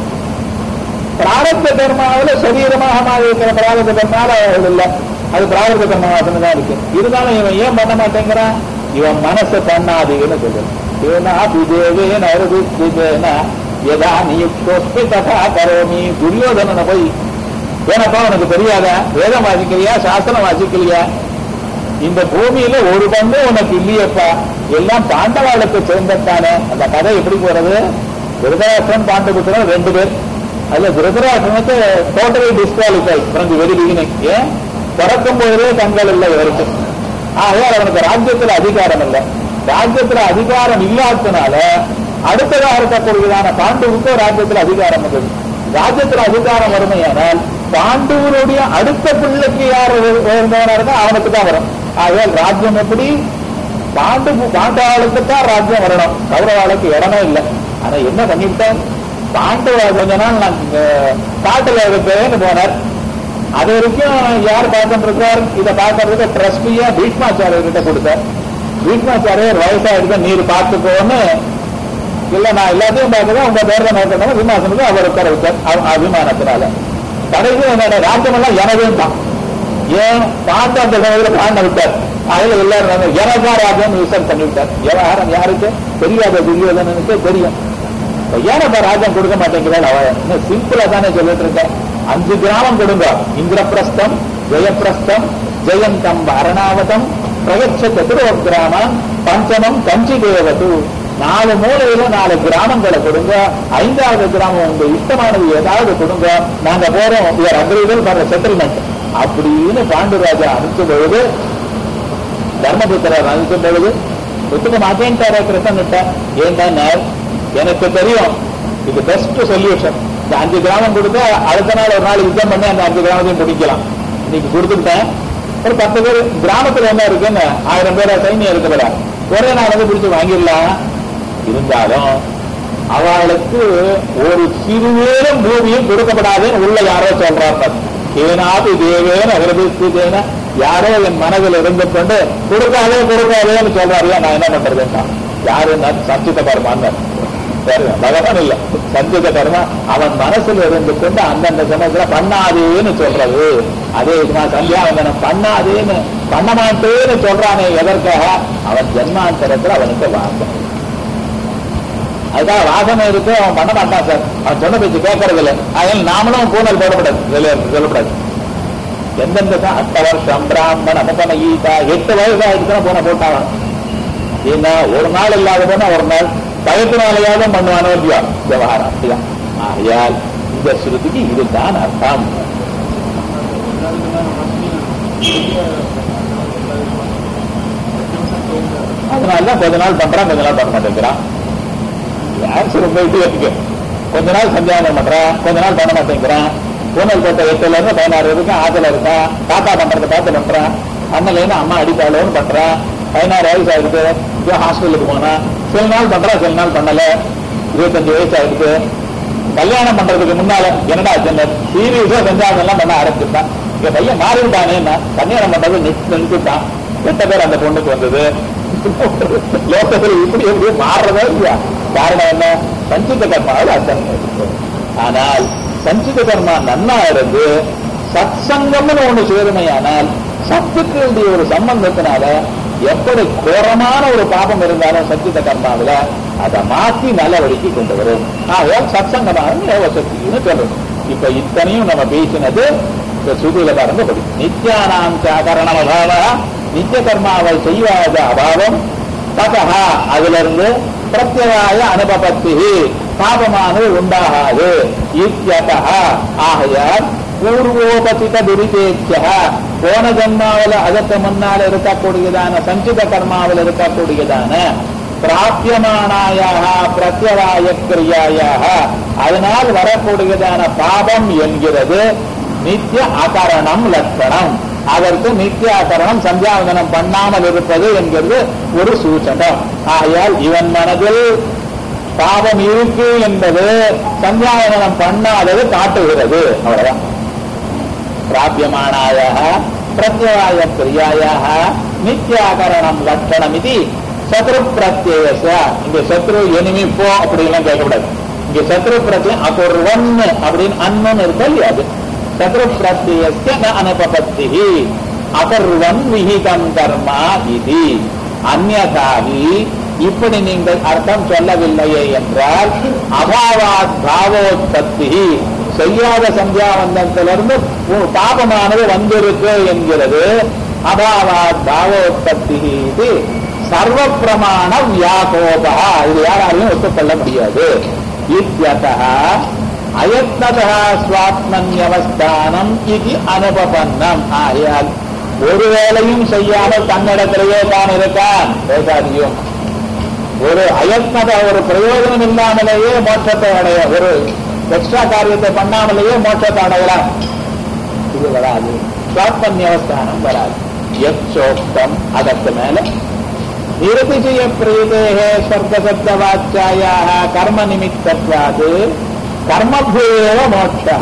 பிராரப்த கர்மாவில சரீரமாக மாறி இருக்கிற பிராரப்த கர்மால அவர்கள் இல்ல அது பிராரப்த கர்ம வாசனை தான் இருக்கு இருந்தாலும் இவன் ஏன் பண்ண மாட்டேங்கிறான் இவன் மனசு பண்ணாதீங்கன்னு சொல்லுது ஏன்னா விஜேவேன அருவிஜேன எதா நியுக்தோஸ்மி ததா கரோமி துரியோதனனை போய் ஏனப்பா உனக்கு தெரியாதா வேதம் வாசிக்கலையா சாஸ்திரம் வாசிக்கலையா இந்த பூமியில ஒரு பங்கு உனக்கு இல்லையப்பா எல்லாம் பாண்டவாளுக்கு சேர்ந்ததானே அந்த கதை எப்படி போறது திருதராஷ்டிரன் பாண்டபுத்திரன் ரெண்டு பேர் அதுல திருதராஷ்டிரனுக்கு totally disqualify from the very beginning ஏன் பிறக்கும் போதே கண்கள் இல்லை இவருக்கு ஆகையால் அவனுக்கு ராஜ்யத்துல அதிகாரம் இல்லை ராஜ்யத்துல அதிகாரம் இல்லாததுனால அடுத்ததாக இருக்கக்கூடியதான பாண்டுவுக்கு ராஜ்யத்துல அதிகாரம் வந்தது ராஜ்யத்துல அதிகாரம் வறுமையானால் பாண்டுவருடைய அடுத்த பிள்ளைக்கு யார் உயர்ந்தவனா இருக்கா அவனுக்கு தான் வரும் ஆகையால் ராஜ்யம் எப்படி பாண்டு பாண்டவாளுக்கு தான் ராஜ்யம் வரணும் கௌரவாளுக்கு இடமே இல்லை ஆனா என்ன பண்ணிவிட்டேன் பாண்டவ கொஞ்ச நாள் நான் இங்க காட்டுல இருப்பேன்னு போனார் அது வரைக்கும் யார் பார்த்துட்டு இருக்கார் இதை பார்க்கறதுக்கு ட்ரஸ்டியா பீஷ்மாச்சாரியர் கிட்ட கொடுத்தார் பீஷ்மாச்சாரியர் வயசாயிடுக்க நீர் பார்த்துக்கோன்னு இல்ல நான் எல்லாத்தையும் பார்த்துதான் உங்க பேர்ல நோக்கணும் விமாசனுக்கு அவர் உட்கார வச்சார் அவ- அபிமானத்தினால கடைசி என்னோட ராஜ்யமெல்லாம் எனதும் தான் ஏன் பாண்டு அந்த சமயத்துல பாண்ட விட்டார் அதுல எல்லாரும் வந்து எனக்கா ராஜ்யம் விசாரம் பண்ணி விட்டார் விவகாரம் யாருக்கு தெரியாத துரியோதனனுக்கு தெரியும் இப்ப ஏனப்பா ராஜ்யம் கொடுக்க மாட்டேங்கிறாள் அவ இன்னும் சிம்பிளா தானே சொல்லிட்டு இருக்கேன் அஞ்சு கிராமம் கொடுங்க இந்திரபிரஸ்தம் ஜெயப்பிரஸ்தம் ஜெயந்தம் அரணாவதம் பிரகச்ச சதுரோ கிராமம் பஞ்சமம் கஞ்சி தேவது நாலு மூலையில நாலு கிராமங்களை கொடுங்க ஐந்தாவது கிராமம் உங்க இஷ்டமானது ஏதாவது கொடுங்க நாங்க போறோம் இவர் அக்ரிகள் பண்ற செட்டில்மெண்ட் அப்படின்னு பாண்டுராஜா அனுப்பிச்ச பொழுது தர்மபுத்திரர் அனுப்பிச்ச பொழுது ஒத்துக்க மாட்டேன்ட்டாரா கிருஷ்ணன்கிட்ட ஏன்னா எனக்கு தெரியும் இது பெஸ்ட் சொல்யூஷன் இந்த அஞ்சு கிராமம் கொடுத்து அடுத்த நாள் ஒரு நாள் யுத்தம் பண்ணி அந்த அஞ்சு கிராமத்தையும் பிடிக்கலாம் இன்னைக்கு கொடுத்துட்டேன் ஒரு பத்து பேர் கிராமத்துல என்ன இருக்குன்னு ஆயிரம் பேரா சைன்யம் இருக்கிறதா ஒரே நாள் வந்து பிடிச்சு வாங்கிடலாம் இருந்தாலும் அவளுக்கு ஒரு சிறுவேலும் பூமியும் கொடுக்கப்படாதுன்னு உள்ள யாரோ சொல்றாங்க ஏனாது தேவேன அகிரபிஸ்தேன யாரோ என் மனதில் இருந்து கொண்டு கொடுக்காதே கொடுக்காதேன்னு சொல்றாரு நான் என்ன பண்றதுன்னா யாரு சச்சித கர்மான்னு பகவான் இல்ல சஞ்சித கர்மா அவன் மனசுல இருந்து கொண்டு அந்தந்த சமயத்துல பண்ணாதேன்னு சொல்றது அதே இதுமா சந்தியாவந்தனம் பண்ணாதேன்னு பண்ண மாட்டேன்னு சொல்றானே எதற்காக அவன் ஜென்மாந்தரத்துல அவனுக்கு வாசம் அதுக்காக வாசனை இருக்கு அவன் பண்ண மாட்டான் சார் அவன் சொன்ன பேச்சு கேட்கறது இல்லை அதனால நாமளும் பூனல் போடக்கூடாது சொல்ல- சொல்லக்கூடாது எந்தெந்த சா- அத்த வருஷம் பிராமண அமுகன ஈதா எட்டு வயசு ஆயிடுச்சுன்னா பூனை போட்டான் ஏன்னா ஒரு நாள் இல்லாத போனா ஒரு நாள் பயத்தினாலேயாவது பண்ணுவானோ இல்லையா விவகாரம் அப்படியா ஆகையால் இந்த ஸ்ருதிக்கு இதுதான் அர்த்தம் அதனாலதான் கொஞ்ச நாள் பண்றான் கொஞ்ச நாள் பண்ண மாட்டேங்கிறான் ஆன்சர் போயிட்டே இருக்கு கொஞ்ச நாள் சந்தியாவனம் பண்றான் கொஞ்ச நாள் பண்ண மாட்டேங்கிறான் பூனல் போட்ட எட்டுல இருந்து பதினாறு வரைக்கும் ஆத்துல இருக்கான் தாத்தா பண்றதை பார்த்து பண்றான் அண்ணலேருந்து அம்மா அடித்தாலோன்னு பண்றான் பதினாறு வயசு ஆயிடுது இப்போ ஹாஸ்பிட்டலுக்கு போனா சில நாள் பண்றான் சில நாள் பண்ணல இருபத்தஞ்சு வயசு ஆயிடுது கல்யாணம் பண்றதுக்கு முன்னால என்னடா சொன்ன சீரியஸா சந்தியாவனம் எல்லாம் பண்ண ஆரம்பிச்சுட்டான் இங்க பையன் மாறிவிட்டானே கல்யாணம் பண்றது நிறுத்தி நிறுத்திட்டான் எட்ட பேர் அந்த பொண்ணுக்கு வந்தது லோகத்தில் இப்படி எப்படி மாறுறதா இல்லையா காரணம் என்ன சஞ்சித கர்மாவில் அர்த்தம் இருக்கு. ஆனால் சஞ்சித கர்மா நன்னா இருந்து சத் சங்கம்னு ஒண்ணு சேருமையானால் சத்துக்கு வேண்டிய ஒரு சம்பந்தத்தினால எப்படி கோரமான ஒரு பாபம் இருந்தாலும் சஞ்சித கர்மாவில அதை மாற்றி நல்ல வழிக்கு கொண்டு வரும் ஆகையால் சத்சங்கமாக யோகசக்தின்னு சொல்றோம் இப்ப இத்தனையும் நம்ம பேசினது இந்த சுதியில பாருங்க படி நித்யானாம் சாகரணம் அபாவ நித்திய கர்மாவை செய்யாத அபாவம் ததா அதுல இருந்து பிரத்யவாய அனுபபத்தி பாபமானது உண்டாகாது இத்தியதா ஆகையால் பூர்வோபசித துரிதேச்ச போன ஜன்மாவில அதற்கு முன்னால் இருக்கக்கூடியதான சஞ்சித கர்மாவில் இருக்கக்கூடியதான பிராபியமானாயாக பிரத்யவாய கிரியாயாக அதனால் வரக்கூடியதான பாபம் என்கிறது நித்திய அகரணம் லட்சணம் அதற்கு நித்திய அகரணம் சந்தியாவதனம் பண்ணாமல் இருப்பது என்கிறது ஒரு சூச்சகம் ஆகையால் இவன் மனதில் பாவம் இருக்கு என்பது சந்தியாவதனம் பண்ணாதது காட்டுகிறது அவ்வளவுதான் பிராபியமானாய பிரத்யவாய கிரியாயாக நித்தியாகரணம் லட்சணம் இது சத்ரு பிரத்யேச இங்க சத்ரு எனிமி போ அப்படின்லாம் கேட்கக்கூடாது இங்க சத்ரு பிரத்யம் அகுர்வன் அப்படின்னு அன்னன் இருக்கு இல்லையா அது சத்ரு பிரத்யேச ந அனுபபத்தி அகர்வன் விஹிதம் கர்மா இது அந்நதாகி இப்படி நீங்கள் அர்த்தம் சொல்லவில்லையே என்றால் அபாவாத் பாவோத்பத்தி செய்யாத சந்தியாவந்தத்திலிருந்து உ- பாபமானது வந்திருக்கு என்கிறது அபாவாத் பாவோத்பத்தி இது சர்வ பிரமாண வியாகோபா இது யாராலையும் ஒத்துக்கொள்ள முடியாது இத்தியதா அயத்னதா சுவாத்மன்யவஸ்தானம் இது அனுபவன்னம் ஆகையால் ஒரு வேலையும் செய்யாமல் தன்னிடத்திலேயே தான் இருக்கான் பேசாதியும் ஒரு அயத்னத ஒரு பிரயோஜனம் இல்லாமலேயே மோட்சத்தை அடைய ஒரு எக்ஸ்ட்ரா காரியத்தை பண்ணாமலேயே மோட்சத்தை அடையலாம் இது வராது சுவாத்மன்யவஸ்தானம் வராது எச்சோக்தம் அதற்கு மேல நிரதிசய பிரீதேகே ஸ்வர்கசப்த வாச்சாயாக கர்ம நிமித்தத்வாது கர்மபூயேவ மோட்சா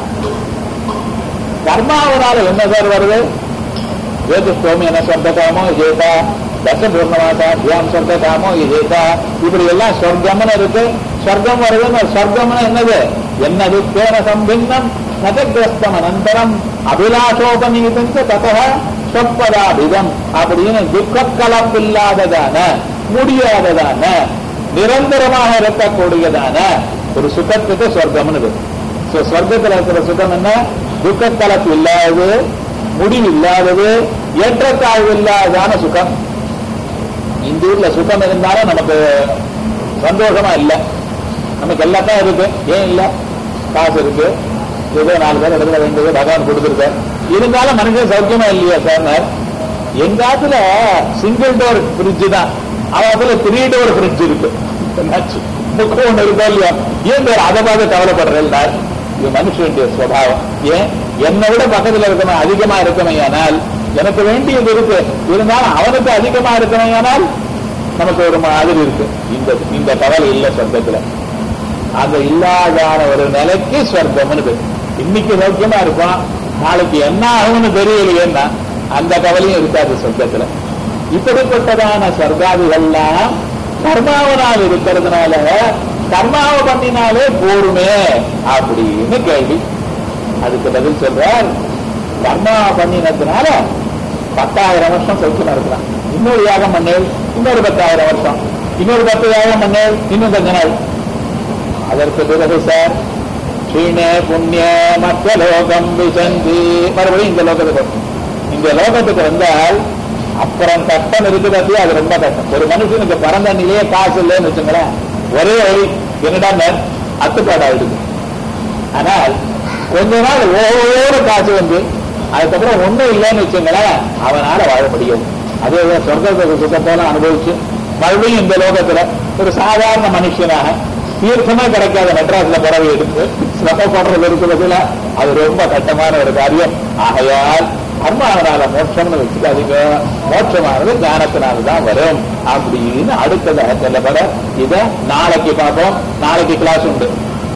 கர்மாவனால என்ன சார் வருது ஏது சோமியன சொர்க்ககாமோ ஏதா தச பூர்ணமாசா தியாம் சொர்க்ககாமோ ஏதா இப்படி எல்லாம் சொர்க்கம்னு இருக்கு சொர்க்கம் வருதுன்னு சொர்க்கம்னு என்னது என்னது பேர சம்பின்னம் நதகிரஸ்தம் அனந்தரம் அபிலாஷோபநீதம் ததா சொற்பதாபிதம் அப்படின்னு துக்க கலப்பில்லாததான முடியாததான நிரந்தரமாக இருக்கக்கூடியதான ஒரு சுகத்துக்கு சொர்க்கம்னு இருக்கு. So, சொர்க்கத்துல இருக்கிற சுகம் என்ன துக்க கலப்பு இல்லாதது முடிவு இல்லாதது ஏற்றத்தாழ்வு இல்லாததான சுகம் இந்த ஊர்ல சுகம் இருந்தாலும் நமக்கு சந்தோஷமா இல்லை நமக்கு எல்லாத்தையும் இருக்கு ஏன் இல்ல காசு இருக்கு ஏதோ நாலு பேர் எடுக்க வேண்டியது பகவான் கொடுத்துருக்க இருந்தாலும் மனுஷன் சௌக்கியமா இல்லையா சார் எங்காத்துல சிங்கிள் டோர் ஃப்ரிட்ஜ் தான் அவத்துல த்ரீ டோர் ஃப்ரிட்ஜ் இருக்கு என்னாச்சு? முக்கம் ஒண்ணு இருக்கா இல்லையா ஏன் பேர் அதை பார்த்து கவலைப்படுறேன் இது மனுஷனுடைய சுவாவம் ஏன் என்னை விட பக்கத்துல இருக்கணும் அதிகமா இருக்கமையானால் எனக்கு வேண்டியது இருக்கு இருந்தாலும் அவனுக்கு அதிகமா இருக்கமையானால் நமக்கு ஒரு மாதிரி இருக்கு இந்த இந்த கவலை இல்ல சொர்க்கத்துல அந்த இல்லாதான ஒரு நிலைக்கு சொர்க்கம்னு பேரு. இன்னைக்கு சௌக்கியமா இருப்பான் நாளைக்கு என்ன ஆகும்னு தெரியலையேன்னா அந்த கவலையும் இருக்காது சொர்க்கத்துல இப்படிப்பட்டதான சொர்க்காதிகள்லாம் கர்மாவனால் இருக்கிறதுனால கர்மாவை பண்ணினாலே போருமே அப்படின்னு கேள்வி அதுக்கு பதில் சொல்றார் கர்மா பண்ணினதுனால பத்தாயிரம் வருஷம் சௌக்கியமா இருக்கலாம் இன்னொரு யாகம் பண்ணேன் இன்னொரு பத்தாயிரம் வருஷம் இன்னொரு பத்து யாகம் பண்ணேன் இன்னும் கொஞ்ச நாள் அதற்கு பிறகு சார் கீழே புண்ணிய மற்ற லோகம் விசந்தி மறுபடியும் இந்த லோகத்துக்கு வரும். இந்த லோகத்துக்கு வந்தால் அப்புறம் கஷ்டம் இருக்குது அப்படியே அது ரொம்ப கஷ்டம் ஒரு மனுஷனுக்கு பறந்த நிலையே காசு இல்லைன்னு வச்சுங்களேன் ஒரே வழி என்னடா அத்துப்பாடு ஆயிடுது ஆனால் கொஞ்ச நாள் ஓட காசு வந்து அதுக்கப்புறம் ஒண்ணும் இல்லைன்னு வச்சுங்களேன் அவனால வாழ முடியும் அதே சொர்க்கத்துக்கு சுத்தத்தோல அனுபவிச்சு மறுபடியும் இந்த லோகத்துல ஒரு சாதாரண மனுஷனாக தீர்த்தமே கிடைக்காத மெட்ராஸ்ல புறவை எடுத்து சிரம போடுறது இருக்கிறதுல அது ரொம்ப கட்டமான ஒரு காரியம் ஆகையால் கர்மாவனால மோட்சம்னு வச்சுக்காதீங்க மோட்சமானது ஞானத்தினால தான் வரும் அப்படின்னு அடுத்ததாக சொல்லப்பட இத நாளைக்கு பார்ப்போம் நாளைக்கு கிளாஸ் உண்டு